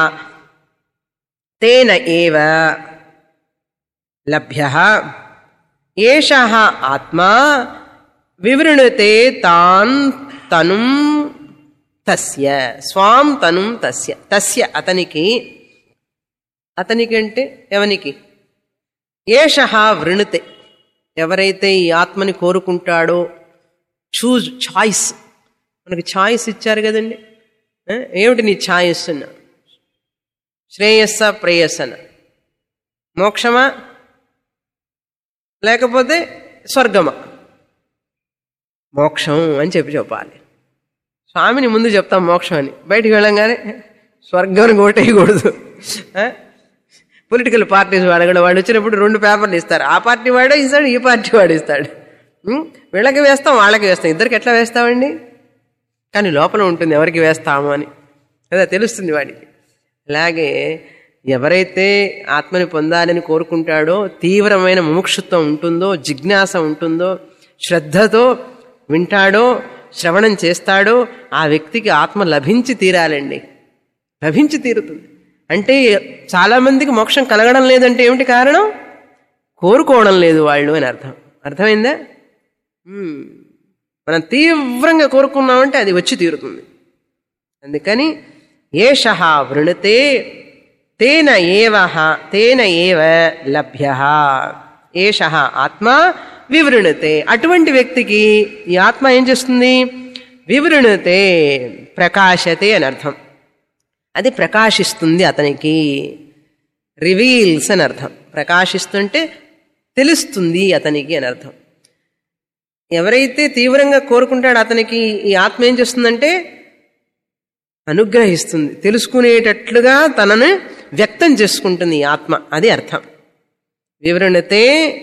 తేన ఏవ లభ్య ఏష ఆత్మా వివృణుతే తాన్ తనుం తస్య స్వాం తనుం తస్య తస్య అతనికి అతనికి అంటే ఎవనికి ఏష వృణుతే ఎవరైతే ఈ ఆత్మని కోరుకుంటాడో చూజ్ ఛాయిస్ మనకి ఛాయిస్ ఇచ్చారు కదండి ఆ, ఏమిటి నీ ఛాయిస్ అన్న శ్రేయస్స ప్రేయస్సన మోక్షమా లేకపోతే స్వర్గమా మోక్షం అని చెప్పి చెప్పాలి స్వామిని ముందు చెప్తాం మోక్షం అని బయటికి వెళ్ళంగానే స్వర్గం ఓటేయకూడదు పొలిటికల్ పార్టీస్ వాడు కూడా వాడు వచ్చినప్పుడు రెండు పేపర్లు ఇస్తారు ఆ పార్టీ వాడే ఇస్తాడు ఈ పార్టీ వాడు ఇస్తాడు ఉం? వీళ్ళకి వేస్తాం వాళ్ళకి వేస్తాం ఇద్దరికి ఎట్లా వేస్తామండి కానీ లోపల ఉంటుంది ఎవరికి వేస్తాము అని అదే తెలుస్తుంది వాడికి అలాగే ఎవరైతే ఆత్మని పొందాలని కోరుకుంటాడో తీవ్రమైన ముముక్షుత్వం ఉంటుందో జిజ్ఞాస ఉంటుందో శ్రద్ధతో వింటాడో శ్రవణం చేస్తాడో ఆ వ్యక్తికి ఆత్మ లభించి తీరాలండి లభించి తీరుతుంది అంటే చాలా మందికి మోక్షం కలగడం లేదంటే ఏమిటి కారణం కోరుకోవడం లేదు వాళ్ళు అని అర్థం అర్థమైందా మ్మ్. మనం తీవ్రంగా కోరుకున్నామంటే అది వచ్చి తీరుతుంది అందుకని ఏష వృణతే తేన ఏవ తేన ఏవ లభ్య ఏష ఆత్మ వివృణతే అటువంటి వ్యక్తికి ఈ ఆత్మ ఏం చేస్తుంది వివృణతే ప్రకాశతే అని అర్థం అది ప్రకాశిస్తుంది అతనికి రివీల్స్ అని అర్థం ప్రకాశిస్తుంటే తెలుస్తుంది అతనికి అని అర్థం ఎవరైతే తీవ్రంగా కోరుకుంటాడో అతనికి ఈ ఆత్మ ఏం చేస్తుందంటే అనుగ్రహిస్తుంది తెలుసుకునేటట్లుగా తనను వ్యక్తం చేసుకుంటుంది ఈ ఆత్మ అది అర్థం వివరణతే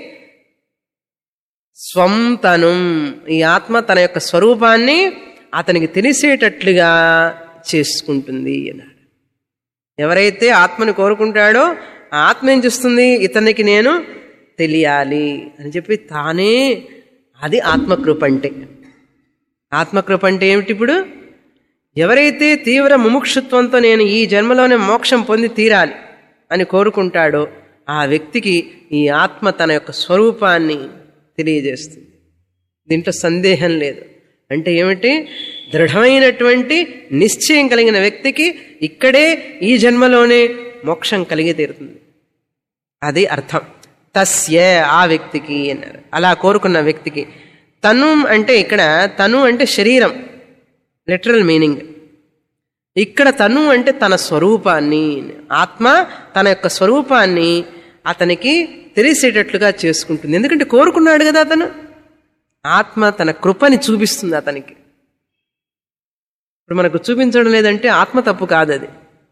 స్వం తను ఈ ఆత్మ తన యొక్క స్వరూపాన్ని అతనికి తెలిసేటట్లుగా చేసుకుంటుంది అన్నాడు ఎవరైతే ఆత్మని కోరుకుంటాడో ఆ ఆత్మ ఏం చేస్తుంది ఇతనికి నేను తెలియాలి అని చెప్పి తానే అది ఆత్మకృప అంటే ఆత్మకృప అంటే ఏమిటి ఇప్పుడు ఎవరైతే తీవ్ర ముముక్షుత్వంతో నేను ఈ జన్మలోనే మోక్షం పొంది తీరాలి అని కోరుకుంటాడో ఆ వ్యక్తికి ఈ ఆత్మ తన యొక్క స్వరూపాన్ని తెలియజేస్తుంది దీంట్లో సందేహం లేదు అంటే ఏమిటి దృఢమైనటువంటి నిశ్చయం కలిగిన వ్యక్తికి ఇక్కడే ఈ జన్మలోనే మోక్షం కలిగి తీరుతుంది అది అర్థం తస్య ఆ వ్యక్తికి అన్నారు అలా కోరుకున్న వ్యక్తికి తను అంటే ఇక్కడ తను అంటే శరీరం లిటరల్ మీనింగ్ ఇక్కడ తను అంటే తన స్వరూపాన్ని ఆత్మ తన యొక్క స్వరూపాన్ని అతనికి తెలిసేటట్లుగా చేసుకుంటుంది ఎందుకంటే కోరుకున్నాడు కదా అతను ఆత్మ తన కృపని చూపిస్తుంది అతనికి ఇప్పుడు మనకు చూపించడం లేదంటే ఆత్మ తప్పు కాదు అది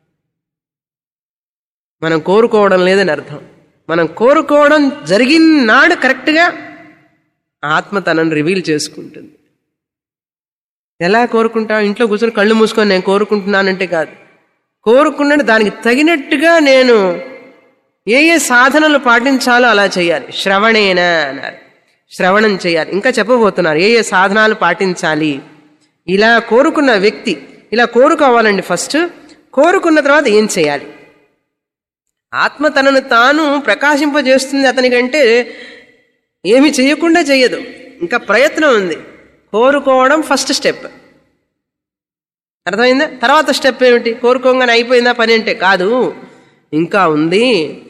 మనం కోరుకోవడం లేదని అర్థం మనం కోరుకోవడం జరిగిన నాడు కరెక్ట్గా ఆత్మ తనను రివీల్ చేసుకుంటుంది ఎలా కోరుకుంటాం ఇంట్లో కూర్చొని కళ్ళు మూసుకొని నేను కోరుకుంటున్నానంటే కాదు కోరుకున్నాడు దానికి తగినట్టుగా నేను ఏ ఏ సాధనలు పాటించాలో అలా చేయాలి శ్రవణేన అన్నారు శ్రవణం చేయాలి ఇంకా చెప్పబోతున్నారు ఏ ఏ సాధనాలు పాటించాలి ఇలా కోరుకున్న వ్యక్తి ఇలా కోరుకోవాలండి ఫస్ట్ కోరుకున్న తర్వాత ఏం చేయాలి ఆత్మ తనను తాను ప్రకాశింపజేస్తుంది అతనికంటే ఏమి చేయకుండా చేయదు ఇంకా ప్రయత్నం ఉంది కోరుకోవడం ఫస్ట్ స్టెప్ అర్థమైందా తర్వాత స్టెప్ ఏమిటి కోరుకోగానే అయిపోయిందా పని అంటే కాదు ఇంకా ఉంది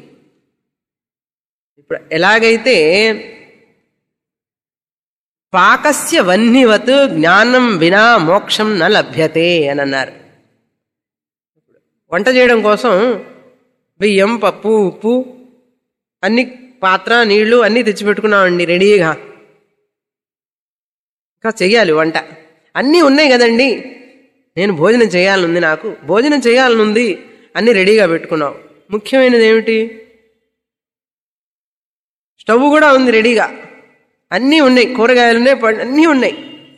ఇప్పుడు ఎలాగైతే పాకస్య వన్నివత్ జ్ఞానం వినా మోక్షం న లభ్యతే అని అన్నారు వంట చేయడం కోసం బియ్యం పప్పు ఉప్పు అన్ని పాత్ర నీళ్లు అన్నీ తెచ్చిపెట్టుకున్నామండి రెడీగా ఇంకా చెయ్యాలి వంట అన్నీ ఉన్నాయి కదండి నేను భోజనం చేయాలనుంది నాకు భోజనం చేయాలనుంది అన్నీ రెడీగా పెట్టుకున్నావు ముఖ్యమైనది ఏమిటి స్టవ్ కూడా ఉంది రెడీగా అన్నీ ఉన్నాయి కూరగాయలు ఉన్నాయి పండు అన్నీ ఉన్నాయి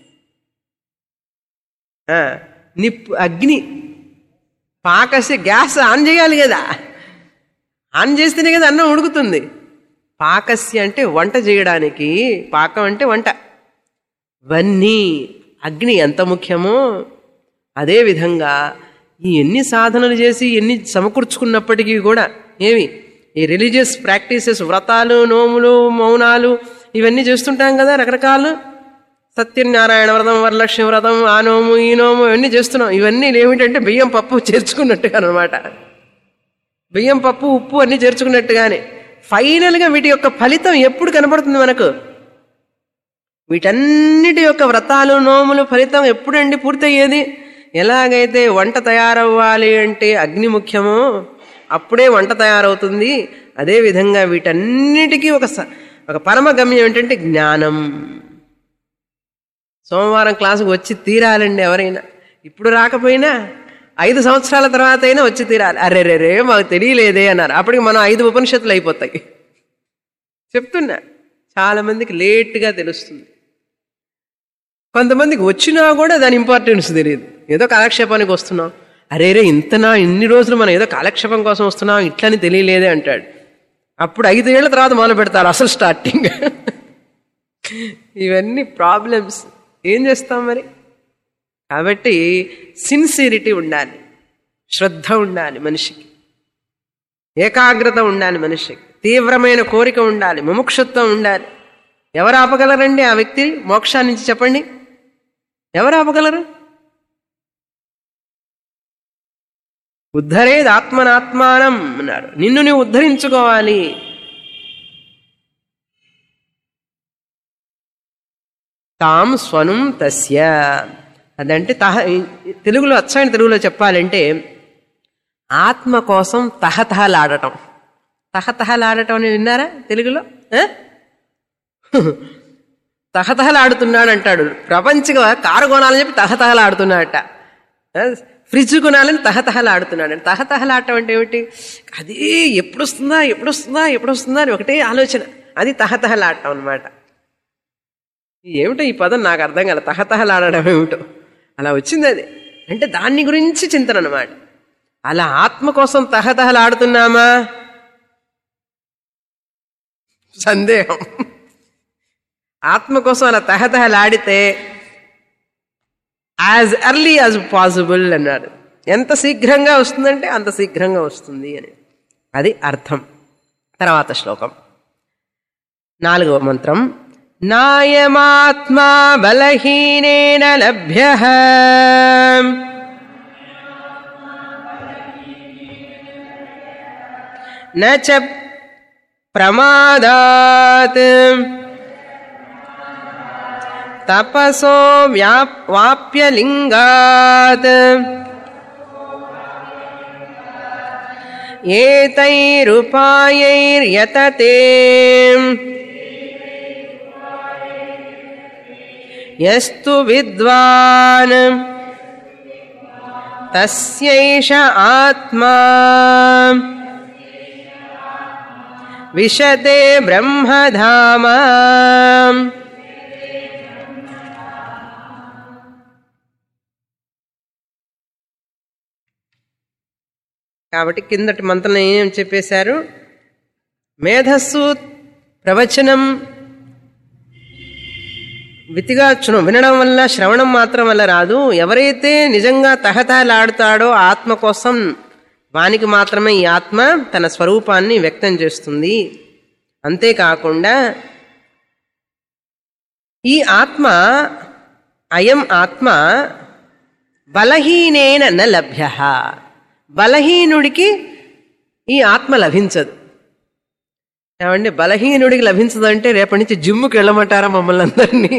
ఆ, నిప్పు అగ్ని పాకసి గ్యాస్ ఆన్ చేయాలి కదా ఆన్ చేస్తేనే కదా అన్నం ఉడుకుతుంది పాకస్య అంటే వంట చేయడానికి పాకం అంటే వంట వన్నీ అగ్ని ఎంత ముఖ్యమో అదే విధంగా ఈ ఎన్ని సాధనలు చేసి ఎన్ని సమకూర్చుకున్నప్పటికీ కూడా ఏమి ఈ రిలీజియస్ ప్రాక్టీసెస్ వ్రతాలు నోములు మౌనాలు ఇవన్నీ చేస్తుంటాం కదా రకరకాలు సత్యనారాయణ వ్రతం వరలక్ష్మి వ్రతం ఆ నోము ఈ నోము ఇవన్నీ చేస్తున్నాం ఇవన్నీ ఏమిటంటే బియ్యం పప్పు చేర్చుకున్నట్టుగా అనమాట బియ్యం పప్పు ఉప్పు అన్నీ చేర్చుకున్నట్టుగానే ఫైనల్గా వీటి యొక్క ఫలితం ఎప్పుడు కనబడుతుంది మనకు వీటన్నిటి యొక్క వ్రతాలు నోములు ఫలితం ఎప్పుడండి పూర్తయ్యేది ఎలాగైతే వంట తయారవ్వాలి అంటే అగ్ని ముఖ్యమో అప్పుడే వంట తయారవుతుంది అదేవిధంగా వీటన్నిటికీ ఒక స- ఒక పరమ గమ్యం ఏంటంటే జ్ఞానం సోమవారం క్లాసుకు వచ్చి తీరాలండి ఎవరైనా ఇప్పుడు రాకపోయినా ఐదు సంవత్సరాల తర్వాత అయినా వచ్చి తీరాలి అరే రే రే మాకు తెలియలేదే అన్నారు అప్పటికి మనం ఐదు ఉపనిషత్తులు అయిపోతాయి చెప్తున్నా చాలా మందికి లేట్గా తెలుస్తుంది కొంతమందికి వచ్చినా కూడా దాని ఇంపార్టెన్స్ తెలియదు ఏదో కాలక్షేపానికి వస్తున్నాం అరే రే ఇంతనా ఇన్ని రోజులు మనం ఏదో కాలక్షేపం కోసం వస్తున్నాం ఇట్లని తెలియలేదే అంటాడు అప్పుడు ఐదేళ్ల తర్వాత మొదలు పెడతారు అసలు స్టార్టింగ్ ఇవన్నీ ప్రాబ్లమ్స్ ఏం చేస్తాం మరి కాబట్టి సిన్సిరిటీ ఉండాలి శ్రద్ధ ఉండాలి మనిషికి ఏకాగ్రత ఉండాలి మనిషికి తీవ్రమైన కోరిక ఉండాలి ముముక్షుత్వం ఉండాలి ఎవరు ఆపగలరండి ఆ వ్యక్తి మోక్షాన్ని నుంచి చెప్పండి ఎవరు ఆపగలరు ఉద్ధరేది ఆత్మనాత్మానం అన్నారు నిన్ను నువ్వు ఉద్ధరించుకోవాలి తాం స్వనం తస్య అదంటే తహ తెలుగులో అచ్చైన తెలుగులో చెప్పాలంటే ఆత్మ కోసం తహతహలాడటం తహతహలాడటం అని విన్నారా తెలుగులో ఆ? తహతహలాడుతున్నాడు అంటాడు ప్రపంచగా కారు కొనాలని చెప్పి తహతహలాడుతున్నాడట ఆ? ఫ్రిడ్జ్ కొనాలని తహతహలాడుతున్నాడు తహతహలాడటం అంటే ఏమిటి అది ఎప్పుడు వస్తుందా ఎప్పుడు వస్తుందా ఎప్పుడు వస్తుందా అని ఒకటే ఆలోచన అది తహతహలాడటం అనమాట ఏమిటో ఈ పదం నాకు అర్థం కాల తహతహలాడడం ఏమిటో అలా వచ్చింది అది అంటే దాన్ని గురించి చింతన అనమాట అలా ఆత్మ కోసం తహతహలాడుతున్నామా సందేహం ఆత్మ కోసం అలా తహతహలాడితే యాజ్ ఎర్లీ యాజ్ పాసిబుల్ అన్నాడు ఎంత శీఘ్రంగా వస్తుందంటే అంత శీఘ్రంగా వస్తుంది అని అది అర్థం తర్వాత శ్లోకం నాలుగవ మంత్రం నాయమాత్మా బలహీనేన లభ్య నచ ప్రమాదాత్ తపసో వ్యాప్ వాప్యలింగాత్ ఏతైరుపాయైర్యతతే యస్తు విద్వాన్ తస్యైష ఆత్మా విశతే బ్రహ్మధామా కాబట్టి కిందటి మంత్రం ఏం చెప్పేశారు మేధస్సు ప్రవచనం వితిగా చును వినడం వల్ల శ్రవణం మాత్రం వల్ల రాదు ఎవరైతే నిజంగా తహతహలాడుతాడో ఆత్మ కోసం వానికి మాత్రమే ఈ ఆత్మ తన స్వరూపాన్ని వ్యక్తం చేస్తుంది అంతేకాకుండా ఈ ఆత్మ అయం ఆత్మ బలహీనేన న లభ్య బలహీనుడికి ఈ ఆత్మ లభించదు ఏమండి బలహీనుడికి లభించదంటే రేపటి నుంచి జిమ్ముకి వెళ్ళమంటారా మమ్మల్ని అందరినీ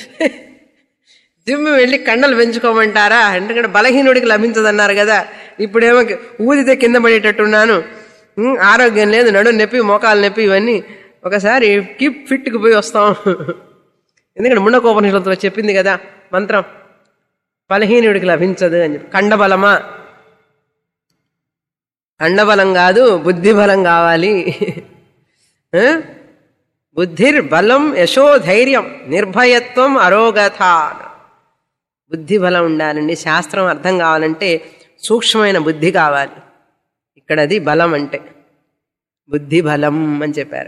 జిమ్ వెళ్ళి కండలు పెంచుకోమంటారా ఎందుకంటే బలహీనుడికి లభించదన్నారు కదా ఇప్పుడేమో ఊదితే కింద పడేటట్టున్నాను ఉమ్, ఆరోగ్యం లేదు నడు నొప్పి మోకాలు నొప్పి ఇవన్నీ ఒకసారి కీప్ ఫిట్కి పోయి వస్తాం ఎందుకంటే ముండకోపనిషత్తులో చెప్పింది కదా మంత్రం బలహీనుడికి లభించదు అని చెప్పి కండబలమా కండబలం కాదు బుద్ధి బలం కావాలి ఆ? బుద్ధిర్ బలం యశో ధైర్యం నిర్భయత్వం అరోగత బుద్ధి బలం ఉండాలండి శాస్త్రం అర్థం కావాలంటే సూక్ష్మమైన బుద్ధి కావాలి ఇక్కడ అది బలం అంటే బుద్ధి బలం అని చెప్పారు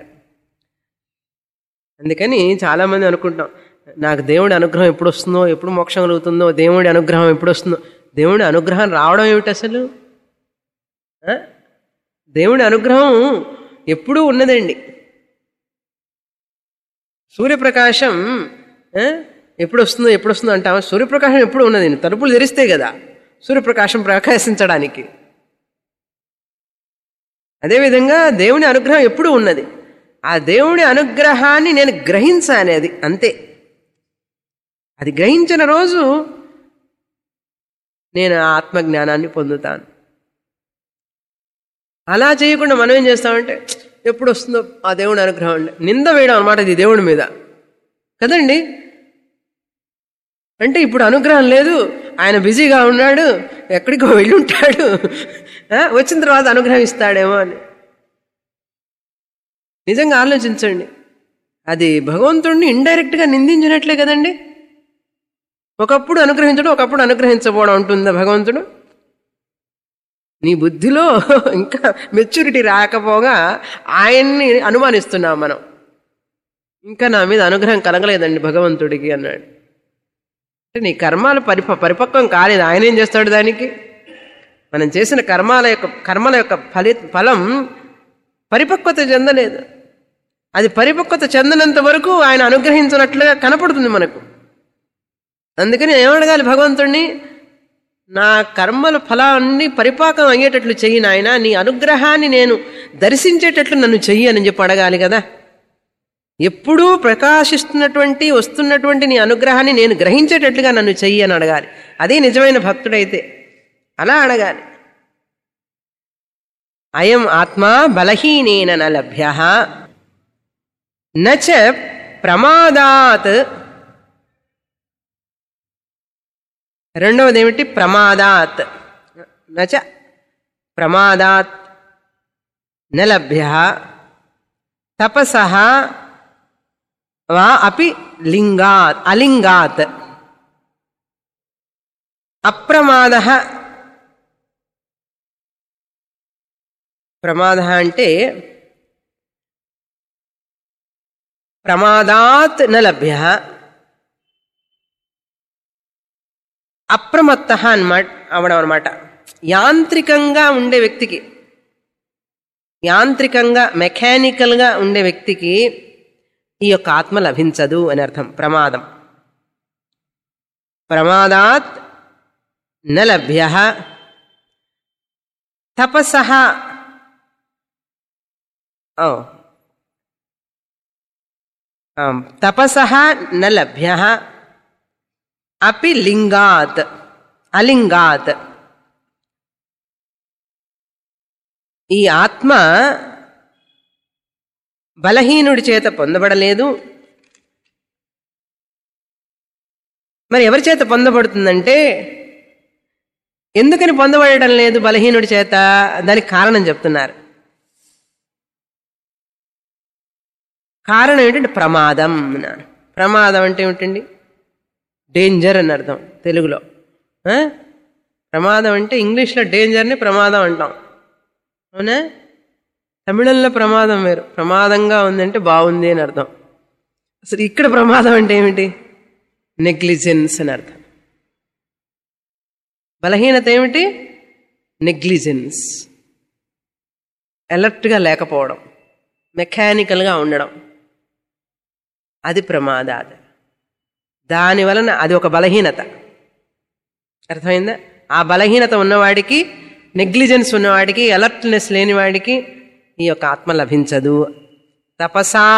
అందుకని చాలామంది అనుకుంటాం నాకు దేవుడి అనుగ్రహం ఎప్పుడు వస్తుందో ఎప్పుడు మోక్షం కలుగుతుందో దేవుడి అనుగ్రహం ఎప్పుడు వస్తుందో దేవుడి అనుగ్రహం రావడం ఏమిటి అసలు ఆ? దేవుడి అనుగ్రహం ఎప్పుడూ ఉన్నదండి సూర్యప్రకాశం ఆ, ఎప్పుడు వస్తుందో ఎప్పుడు వస్తుందో అంటాం సూర్యప్రకాశం ఎప్పుడు ఉన్నది తలుపులు తెరిస్తే కదా సూర్యప్రకాశం ప్రకాశించడానికి అదేవిధంగా దేవుని అనుగ్రహం ఎప్పుడూ ఉన్నది ఆ దేవుని అనుగ్రహాన్ని నేను గ్రహించాలి అది అంతే అది గ్రహించిన రోజు నేను ఆ ఆత్మజ్ఞానాన్ని పొందుతాను అలా చేయకుండా మనం ఏం చేస్తామంటే ఎప్పుడు వస్తుందో ఆ దేవుని అనుగ్రహం అండి నింద వేయడం అనమాట ఇది దేవుడి మీద కదండి అంటే ఇప్పుడు అనుగ్రహం లేదు ఆయన బిజీగా ఉన్నాడు ఎక్కడికో వెళ్ళి ఉంటాడు ఆ, వచ్చిన తర్వాత అనుగ్రహం ఇస్తాడేమో అని నిజంగా ఆలోచించండి అది భగవంతుడిని ఇండైరెక్ట్గా నిందించినట్లే కదండి ఒకప్పుడు అనుగ్రహించడం ఒకప్పుడు అనుగ్రహించబోవడం ఉంటుందా భగవంతుడు నీ బుద్ధిలో ఇంకా మెచ్యూరిటీ రాకపోగా ఆయన్ని అనుమానిస్తున్నాం మనం ఇంకా నా మీద అనుగ్రహం కలగలేదండి భగవంతుడికి అన్నాడు అంటే నీ కర్మాలు పరిప పరిపక్వం కాలేదు ఆయన ఏం చేస్తాడు దానికి మనం చేసిన కర్మాల యొక్క కర్మల యొక్క ఫలి ఫలం పరిపక్వత చెందలేదు అది పరిపక్వత చెందనంత వరకు ఆయన అనుగ్రహించినట్లుగా కనపడుతుంది మనకు అందుకని ఏమడగాలి భగవంతుణ్ణి నా కర్మల ఫలాన్ని పరిపాకం అయ్యేటట్లు చెయ్యి నాయన నీ అనుగ్రహాన్ని నేను దర్శించేటట్లు నన్ను చెయ్యి అని చెప్పి అడగాలి కదా ఎప్పుడూ ప్రకాశిస్తున్నటువంటి వస్తున్నటువంటి నీ అనుగ్రహాన్ని నేను గ్రహించేటట్లుగా నన్ను చెయ్యి అని అడగాలి అదే నిజమైన భక్తుడైతే అలా అడగాలి అయం ఆత్మా బలహీనేన న లభ్య నచ ప్రమాదాత్ రెండవది ఏమిటి ప్రమాదాత్ నచ ప్రమాదాత్ న లభ్య తపస వా అపి లింగాత్ అలింగాత్ అప్రమాద ప్రమాద అంటే ప్రమాదాత్ న లభ్య అప్రమత్త అన్నమాట అవడం అనమాట యాంత్రికంగా ఉండే వ్యక్తికి యాంత్రికంగా మెకానికల్గా ఉండే వ్యక్తికి ఈ యొక్క ఆత్మ లభించదు అని అర్థం ప్రమాదం ప్రమాదాత్ న లభ్య తపస తపస న లభ్య అపి లింగాత్ అలింగాత్ ఈ ఆత్మ బలహీనుడి చేత పొందబడలేదు మరి ఎవరి చేత పొందబడుతుందంటే ఎందుకని పొందబడటం లేదు బలహీనుడి చేత దానికి కారణం చెప్తున్నారు కారణం ఏంటంటే ప్రమాదం అన్నాడు ప్రమాదం అంటే ఏమిటండి డేంజర్ అని అర్థం తెలుగులో ఆ? ప్రమాదం అంటే ఇంగ్లీష్లో డేంజర్ని ప్రమాదం అంటాం అవునా తమిళంలో ప్రమాదం వేరు ప్రమాదంగా ఉందంటే బాగుంది అని అర్థం అసలు ఇక్కడ ప్రమాదం అంటే ఏమిటి నెగ్లిజెన్స్ అని అర్థం బలహీనత ఏమిటి నెగ్లిజెన్స్ అలర్ట్గా లేకపోవడం మెకానికల్గా ఉండడం అది ప్రమాదాది దాని వలన అది ఒక బలహీనత అర్థమైందా ఆ బలహీనత ఉన్నవాడికి నెగ్లిజెన్స్ ఉన్నవాడికి అలర్ట్నెస్ లేనివాడికి ఈ యొక్క ఆత్మ లభించదు తపసా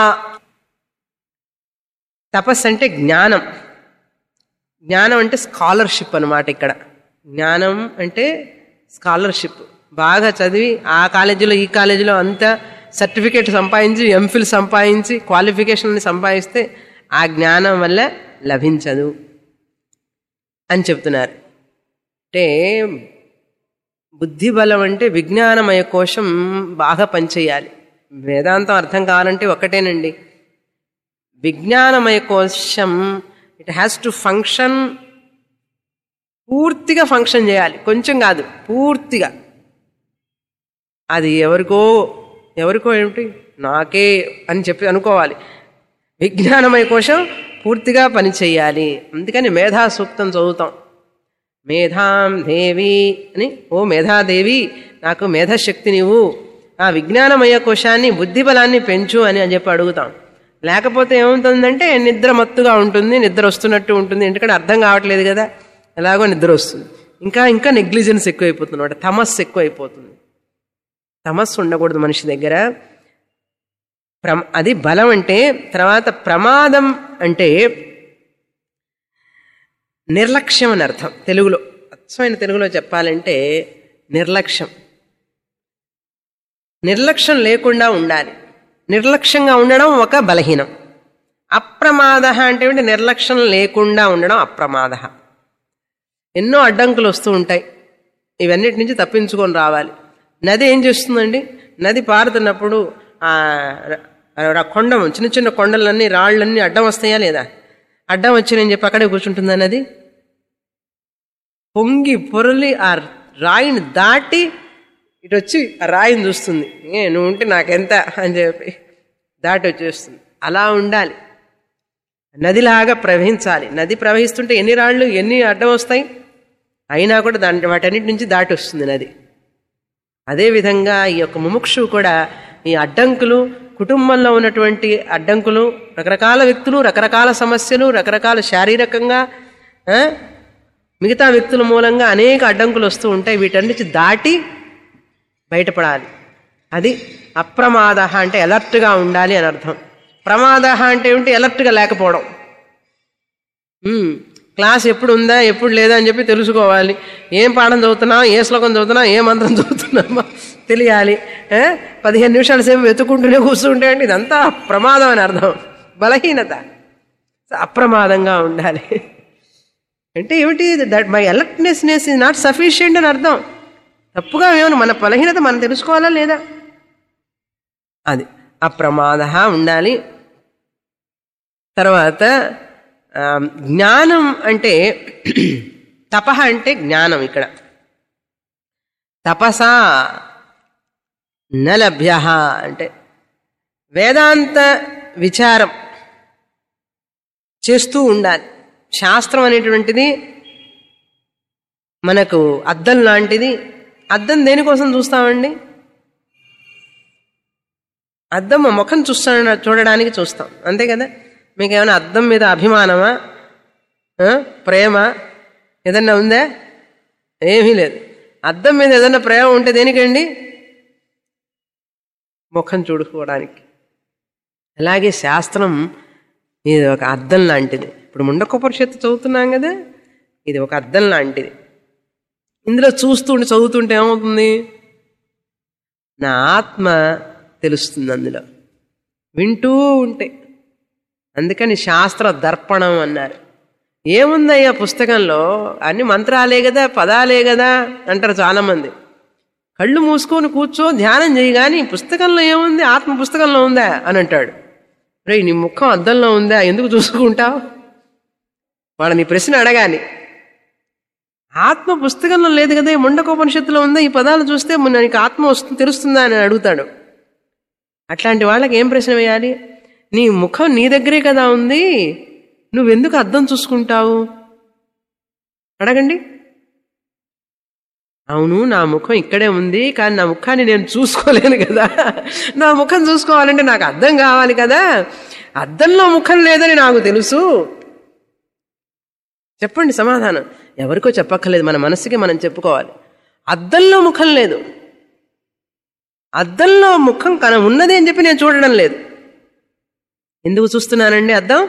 తపస్సు అంటే జ్ఞానం జ్ఞానం అంటే స్కాలర్షిప్ అనమాట ఇక్కడ జ్ఞానం అంటే స్కాలర్షిప్ బాగా చదివి ఆ కాలేజీలో ఈ కాలేజీలో అంతా సర్టిఫికేట్ సంపాదించి ఎంఫిల్ సంపాదించి క్వాలిఫికేషన్ని సంపాదిస్తే ఆ జ్ఞానం వల్ల లభించదు అని చెప్తున్నారు అంటే బుద్ధి బలం అంటే విజ్ఞానమయ కోశం బాగా పనిచేయాలి వేదాంతం అర్థం కావాలంటే ఒకటేనండి విజ్ఞానమయ కోశం ఇట్ హ్యాస్ టు ఫంక్షన్ పూర్తిగా ఫంక్షన్ చేయాలి కొంచెం కాదు పూర్తిగా అది ఎవరికో ఎవరికో ఏమిటి నాకే అని చెప్పి అనుకోవాలి విజ్ఞానమయ కోశం పూర్తిగా పని చేయాలి అందుకని మేధా సూక్తం చదువుతాం మేధాం దేవి అని ఓ మేధాదేవి నాకు మేధశక్తి నీవు ఆ విజ్ఞానమయ కోశాన్ని బుద్ధి బలాన్ని పెంచు అని అని చెప్పి అడుగుతాం లేకపోతే ఏమవుతుందంటే నిద్ర మత్తుగా ఉంటుంది నిద్ర వస్తున్నట్టు ఉంటుంది ఎందుకంటే అర్థం కావట్లేదు కదా ఎలాగో నిద్ర వస్తుంది ఇంకా ఇంకా నెగ్లిజెన్స్ ఎక్కువైపోతుంది అనమాట తమస్సు ఎక్కువైపోతుంది తమస్సు ఉండకూడదు మనిషి దగ్గర ప్రమ అది బలం అంటే తర్వాత ప్రమాదం అంటే నిర్లక్ష్యం అని అర్థం తెలుగులో అచ్చమైన తెలుగులో చెప్పాలంటే నిర్లక్ష్యం నిర్లక్ష్యం లేకుండా ఉండాలి నిర్లక్ష్యంగా ఉండడం ఒక బలహీనం అప్రమాద అంటే ఏంటి నిర్లక్ష్యం లేకుండా ఉండడం అప్రమాద ఎన్నో అడ్డంకులు వస్తూ ఉంటాయి ఇవన్నిటి నుంచి తప్పించుకొని రావాలి నది ఏం చేస్తుందండి నది పారుతున్నప్పుడు ఆ ర- కొండం చిన్న చిన్న కొండలన్నీ రాళ్ళన్నీ అడ్డం వస్తాయా లేదా అడ్డం వచ్చి నేను చెప్పి అక్కడే కూర్చుంటుందా నది పొంగి పొరలి ఆ రాయిని దాటి ఇటు వచ్చి ఆ రాయిని చూస్తుంది ఏ నువ్వు ఉంటే నాకెంత అని చెప్పి దాటి వచ్చేస్తుంది అలా ఉండాలి నదిలాగా ప్రవహించాలి నది ప్రవహిస్తుంటే ఎన్ని రాళ్ళు ఎన్ని అడ్డం వస్తాయి అయినా కూడా దాని వాటన్నిటి నుంచి దాటి వస్తుంది నది అదేవిధంగా ఈ యొక్క ముముక్షు కూడా ఈ అడ్డంకులు కుటుంబంలో ఉన్నటువంటి అడ్డంకులు రకరకాల వ్యక్తులు రకరకాల సమస్యలు రకరకాల శారీరకంగా ఆ, మిగతా వ్యక్తుల మూలంగా అనేక అడ్డంకులు వస్తూ ఉంటాయి వీటన్నిటి దాటి బయటపడాలి అది అప్రమాద అంటే అలర్ట్గా ఉండాలి అని అర్థం ప్రమాద అంటే ఏమిటి అలర్ట్గా లేకపోవడం ఉమ్, క్లాస్ ఎప్పుడు ఉందా ఎప్పుడు లేదా అని చెప్పి తెలుసుకోవాలి ఏం పాఠం చదువుతున్నాం ఏ శ్లోకం చదువుతున్నాం ఏ మంత్రం చదువుతున్నామా తెలియాలి ఏ? పదిహేను నిమిషాల సేపు వెతుకుంటూనే కూర్చుంటే అంటే ఇదంతా ప్రమాదం అని అర్థం బలహీనత అప్రమాదంగా ఉండాలి అంటే ఏమిటి that my alertness is not sufficient అని అర్థం తప్పుగా ఏమన్నా మన బలహీనత మనం తెలుసుకోవాలా లేదా అది అప్రమాద ఉండాలి తర్వాత ఆ, జ్ఞానం అంటే తపహ అంటే జ్ఞానం ఇక్కడ తపసా నలభ్య అంటే వేదాంత విచారం చేస్తూ ఉండాలి శాస్త్రం అనేటువంటిది మనకు అద్దం లాంటిది అద్దం దేనికోసం చూస్తామండి అద్దం మా ముఖం చూస్తా చూడడానికి చూస్తాం అంతే కదా మీకు ఏమైనా అద్దం మీద అభిమానమా ఆ? ప్రేమ ఏదన్నా ఉందా ఏమీ లేదు అద్దం మీద ఏదన్నా ప్రేమ ఉంటే దేనికండి ముఖం చూడుకోవడానికి అలాగే శాస్త్రం ఇది ఒక అద్దం లాంటిది ఇప్పుడు ముండకోపరిషత్తు చదువుతున్నాం కదా ఇది ఒక అద్దం లాంటిది ఇందులో చూస్తుంటే చదువుతుంటే ఏమవుతుంది నా ఆత్మ తెలుస్తుంది అందులో వింటూ ఉంటే అందుకని శాస్త్ర దర్పణం అన్నారు ఏముందయ్యా పుస్తకంలో అన్ని మంత్రాలే కదా పదాలే కదా అంటారు చాలామంది కళ్ళు మూసుకొని కూర్చో ధ్యానం చేయి కానీ పుస్తకంలో ఏముంది ఆత్మ పుస్తకంలో ఉందా అని అంటాడు రే నీ ముఖం అద్దంలో ఉందా ఎందుకు చూసుకుంటావు వాడు నీ ప్రశ్న అడగాలి ఆత్మ పుస్తకంలో లేదు కదా ఈ ముండకోపనిషత్తులో ఉందా ఈ పదాలు చూస్తే మొన్న నీకు ఆత్మ వస్తుంది తెలుస్తుందా అని అడుగుతాడు అట్లాంటి వాళ్ళకి ఏం ప్రశ్న వేయాలి నీ ముఖం నీ దగ్గరే కదా ఉంది నువ్వెందుకు అద్దం చూసుకుంటావు అడగండి అవును నా ముఖం ఇక్కడే ఉంది కానీ నా ముఖాన్ని నేను చూసుకోలేను కదా నా ముఖం చూసుకోవాలంటే నాకు అద్దం కావాలి కదా అద్దంలో ముఖం లేదని నాకు తెలుసు చెప్పండి సమాధానం ఎవరికో చెప్పక్కర్లేదు మన మనసుకి మనం చెప్పుకోవాలి అద్దంలో ముఖం లేదు అద్దంలో ముఖం కన ఉన్నది అని చెప్పి నేను చూడడం లేదు ఎందుకు చూస్తున్నానండి అద్దం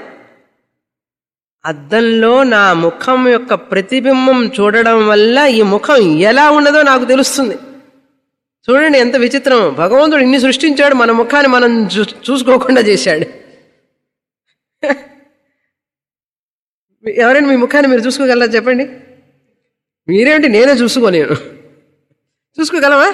అద్దంలో నా ముఖం యొక్క ప్రతిబింబం చూడడం వల్ల ఈ ముఖం ఎలా ఉన్నదో నాకు తెలుస్తుంది చూడండి ఎంత విచిత్రం భగవంతుడు ఇన్ని సృష్టించాడు మన ముఖాన్ని మనం చూ- చూసుకోకుండా చేశాడు ఎవరైనా మీ ముఖాన్ని మీరు చూసుకోగలరా చెప్పండి మీరేంటి నేనే చూసుకోలేను చూసుకోగలవా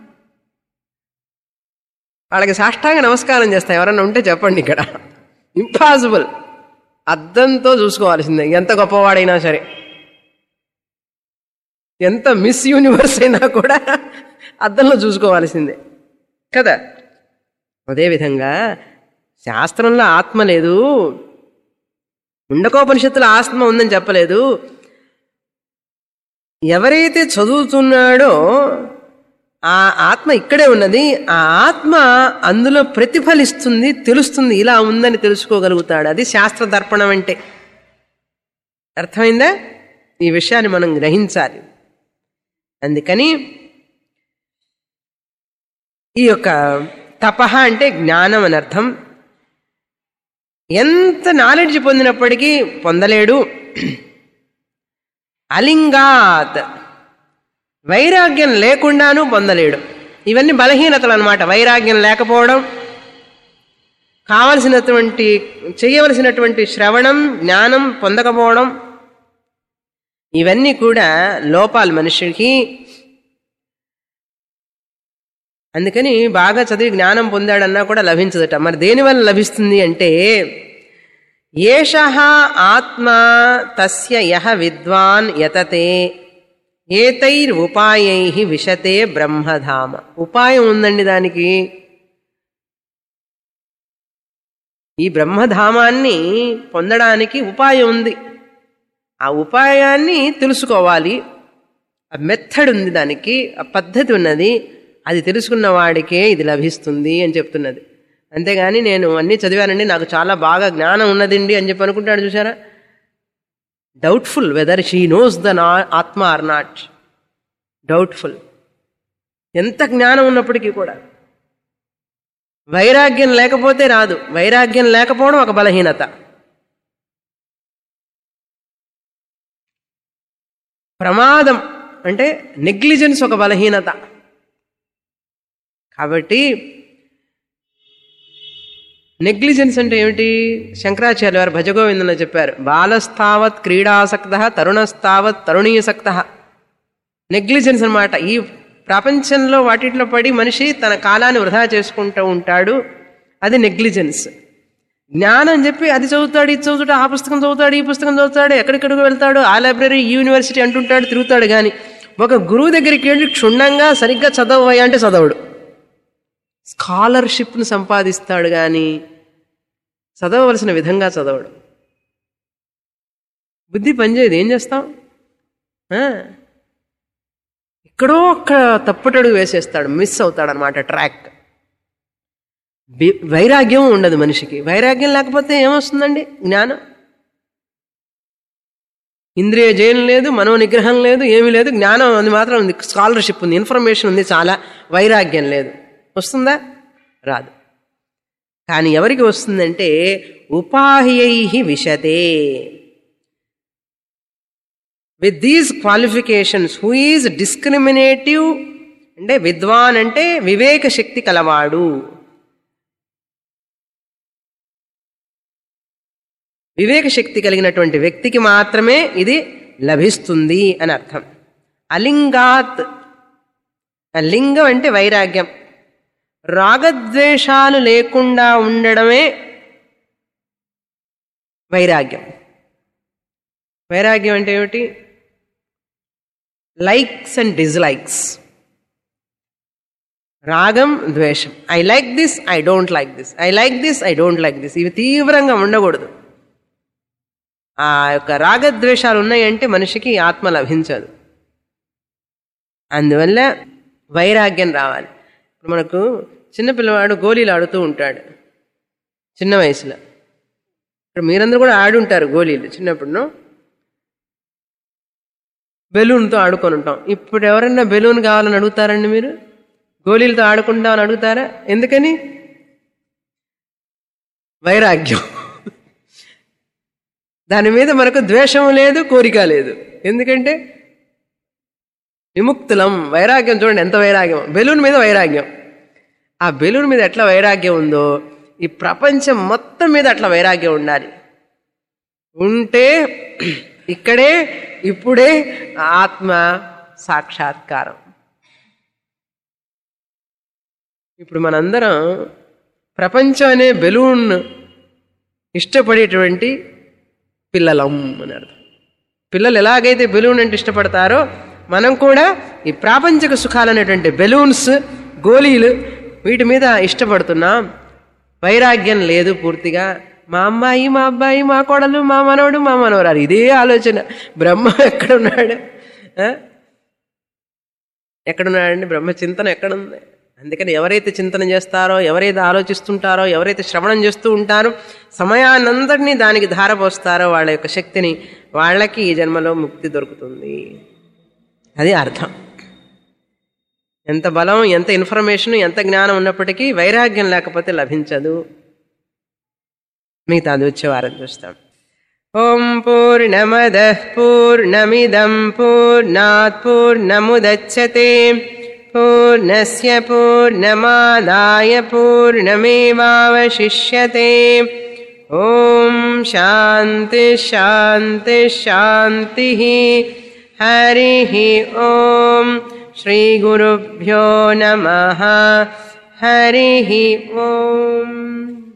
వాళ్ళకి సాష్టాంగ నమస్కారం చేస్తా ఎవరన్నా ఉంటే చెప్పండి ఇక్కడ ఇంపాసిబుల్ అద్దంతో చూసుకోవాల్సిందే ఎంత గొప్పవాడైనా సరే ఎంత మిస్ యూనివర్స్ అయినా కూడా అద్దంలో చూసుకోవాల్సిందే కదా అదేవిధంగా శాస్త్రంలో ఆత్మ లేదు ముండకోపనిషత్తులో ఆత్మ ఉందని చెప్పలేదు ఎవరైతే చదువుతున్నాడో ఆ ఆత్మ ఇక్కడే ఉన్నది ఆ ఆత్మ అందులో ప్రతిఫలిస్తుంది తెలుస్తుంది ఇలా ఉందని తెలుసుకోగలుగుతాడు అది శాస్త్ర దర్పణం అంటే అర్థమైందా ఈ విషయాన్ని మనం గ్రహించాలి అందుకని ఈ యొక్క తపహ అంటే జ్ఞానం అని అర్థం ఎంత నాలెడ్జ్ పొందినప్పటికీ పొందలేడు అలింగాత్ వైరాగ్యం లేకుండాను పొందలేడు ఇవన్నీ బలహీనతలు అనమాట వైరాగ్యం లేకపోవడం కావలసినటువంటి చేయవలసినటువంటి శ్రవణం జ్ఞానం పొందకపోవడం ఇవన్నీ కూడా లోపాలు మనిషికి అందుకని బాగా చదివి జ్ఞానం పొందాడన్నా కూడా లభించదట మరి దేనివల్ల లభిస్తుంది అంటే ఏష ఆత్మ తస్య యహ విద్వాన్ యతతే ఏతైర్ ఉపాయై విశతే బ్రహ్మధామ ఉపాయం ఉందండి దానికి ఈ బ్రహ్మధామాన్ని పొందడానికి ఉపాయం ఉంది ఆ ఉపాయాన్ని తెలుసుకోవాలి ఆ మెథడ్ ఉంది దానికి ఆ పద్ధతి ఉన్నది అది తెలుసుకున్న వాడికే ఇది లభిస్తుంది అని చెప్తున్నది అంతేగాని నేను అన్నీ చదివానండి నాకు చాలా బాగా జ్ఞానం ఉన్నదండి అని చెప్పి అనుకుంటాడు చూసారా doubtful whether she knows the నా ఆత్మ ఆర్ నాట్ డౌట్ఫుల్ ఎంత జ్ఞానం ఉన్నప్పటికీ కూడా వైరాగ్యం లేకపోతే రాదు వైరాగ్యం లేకపోవడం ఒక బలహీనత ప్రమాదం అంటే నెగ్లిజెన్స్ ఒక బలహీనత కాబట్టి నెగ్లిజెన్స్ అంటే ఏమిటి శంకరాచార్య వారు భజగోవిందంలో చెప్పారు బాలస్తావత్ క్రీడాసక్త తరుణస్తావత్ తరుణీయసక్త నెగ్లిజెన్స్ అన్నమాట ఈ ప్రపంచంలో వాటిట్లో పడి మనిషి తన కాలాన్ని వృధా చేసుకుంటూ ఉంటాడు అది నెగ్లిజెన్స్ జ్ఞానం అని చెప్పి అది చదువుతాడు ఇది చదువుతాడు ఆ పుస్తకం చదువుతాడు ఈ పుస్తకం చదువుతాడు ఎక్కడికెక్కడికి వెళ్తాడు ఆ లైబ్రరీ ఈ యూనివర్సిటీ అంటుంటాడు తిరుగుతాడు కానీ ఒక గురువు దగ్గరికి వెళ్ళి క్షుణ్ణంగా సరిగ్గా చదవయ్యా అంటే చదవడు స్కాలర్షిప్ను సంపాదిస్తాడు కానీ చదవవలసిన విధంగా చదవడు బుద్ధి పనిచేయదు ఏం చేస్తాం ఆ? ఎక్కడో ఒక్క తప్పటడుగు వేసేస్తాడు మిస్ అవుతాడు అనమాట ట్రాక్ బి- వైరాగ్యం ఉండదు మనిషికి వైరాగ్యం లేకపోతే ఏమొస్తుందండి జ్ఞానం ఇంద్రియ జయం లేదు మనో నిగ్రహం లేదు ఏమీ లేదు జ్ఞానం అది మాత్రం ఉంది స్కాలర్షిప్ ఉంది ఇన్ఫర్మేషన్ ఉంది చాలా వైరాగ్యం లేదు వస్తుందా రాదు కానీ ఎవరికి వస్తుందంటే ఉపాహ్యై విశతే with these qualifications who is discriminative అంటే విద్వాన్ అంటే వివేక శక్తి కలవాడు వివేక శక్తి కలిగినటువంటి వ్యక్తికి మాత్రమే ఇది లభిస్తుంది అని అర్థం అలింగాత్ ఆ లింగం అంటే వైరాగ్యం రాగద్వేషాలు లేకుండా ఉండడమే వైరాగ్యం వైరాగ్యం అంటే ఏమిటి లైక్స్ అండ్ డిజ్లైక్స్ రాగం ద్వేషం I like this I don't like this I like this I don't like this ఇవి తీవ్రంగా ఉండకూడదు ఆ యొక్క రాగద్వేషాలు ఉన్నాయంటే మనిషికి ఆత్మ లభించదు అందువల్ల వైరాగ్యం రావాలి ఇప్పుడు మనకు చిన్నపిల్లవాడు గోళీలు ఆడుతూ ఉంటాడు చిన్న వయసులో ఇప్పుడు మీరందరూ కూడా ఆడుంటారు గోళీలు చిన్నప్పుడు బెలూన్తో ఆడుకొని ఉంటాం ఇప్పుడు ఎవరైనా బెలూన్ కావాలని అడుగుతారండి మీరు గోళీలతో ఆడుకుంటామని అడుగుతారా ఎందుకని వైరాగ్యం దాని మీద మనకు ద్వేషం లేదు కోరిక లేదు ఎందుకంటే విముక్తులం వైరాగ్యం చూడండి ఎంత వైరాగ్యం బెలూన్ మీద వైరాగ్యం ఆ బెలూన్ మీద ఎట్లా వైరాగ్యం ఉందో ఈ ప్రపంచం మొత్తం మీద అట్లా వైరాగ్యం ఉండాలి ఉంటే ఇక్కడే ఇప్పుడే ఆత్మ సాక్షాత్కారం ఇప్పుడు మనందరం ప్రపంచం అనే బెలూన్ ఇష్టపడేటువంటి పిల్లలం అని అర్థం పిల్లలు ఎలాగైతే బెలూన్ అంటే ఇష్టపడతారో మనం కూడా ఈ ప్రాపంచిక సుఖాలు అనేటువంటి బెలూన్స్ గోళీలు వీటి మీద ఇష్టపడుతున్నాం వైరాగ్యం లేదు పూర్తిగా మా అమ్మాయి మా అబ్బాయి మా కోడలు మా మనవడు మా మనవరాలు ఇదే ఆలోచన బ్రహ్మ ఎక్కడున్నాడు ఆ? ఎక్కడున్నాడండి బ్రహ్మ చింతన ఎక్కడుంది అందుకని ఎవరైతే చింతన చేస్తారో ఎవరైతే ఆలోచిస్తుంటారో ఎవరైతే శ్రవణం చేస్తూ ఉంటారో సమయాన్నంతటినీ దానికి ధారపోస్తారో వాళ్ళ యొక్క శక్తిని వాళ్ళకి ఈ జన్మలో ముక్తి దొరుకుతుంది అది అర్థం ఎంత బలం ఎంత ఇన్ఫర్మేషన్ ఎంత జ్ఞానం ఉన్నప్పటికీ వైరాగ్యం లేకపోతే లభించదు మిగతా అది వచ్చే వారం చూస్తాం ఓం పూర్ణమద పూర్ణమిదం పూర్ణాత్ పూర్ణముదచ్చతే పూర్ణస్య పూర్ణమాదాయ పూర్ణమేవావశిష్యతే ఓం శాంతి శాంతి శాంతి హరి ఓం శ్రీగురుభ్యో నమ హరి ఓం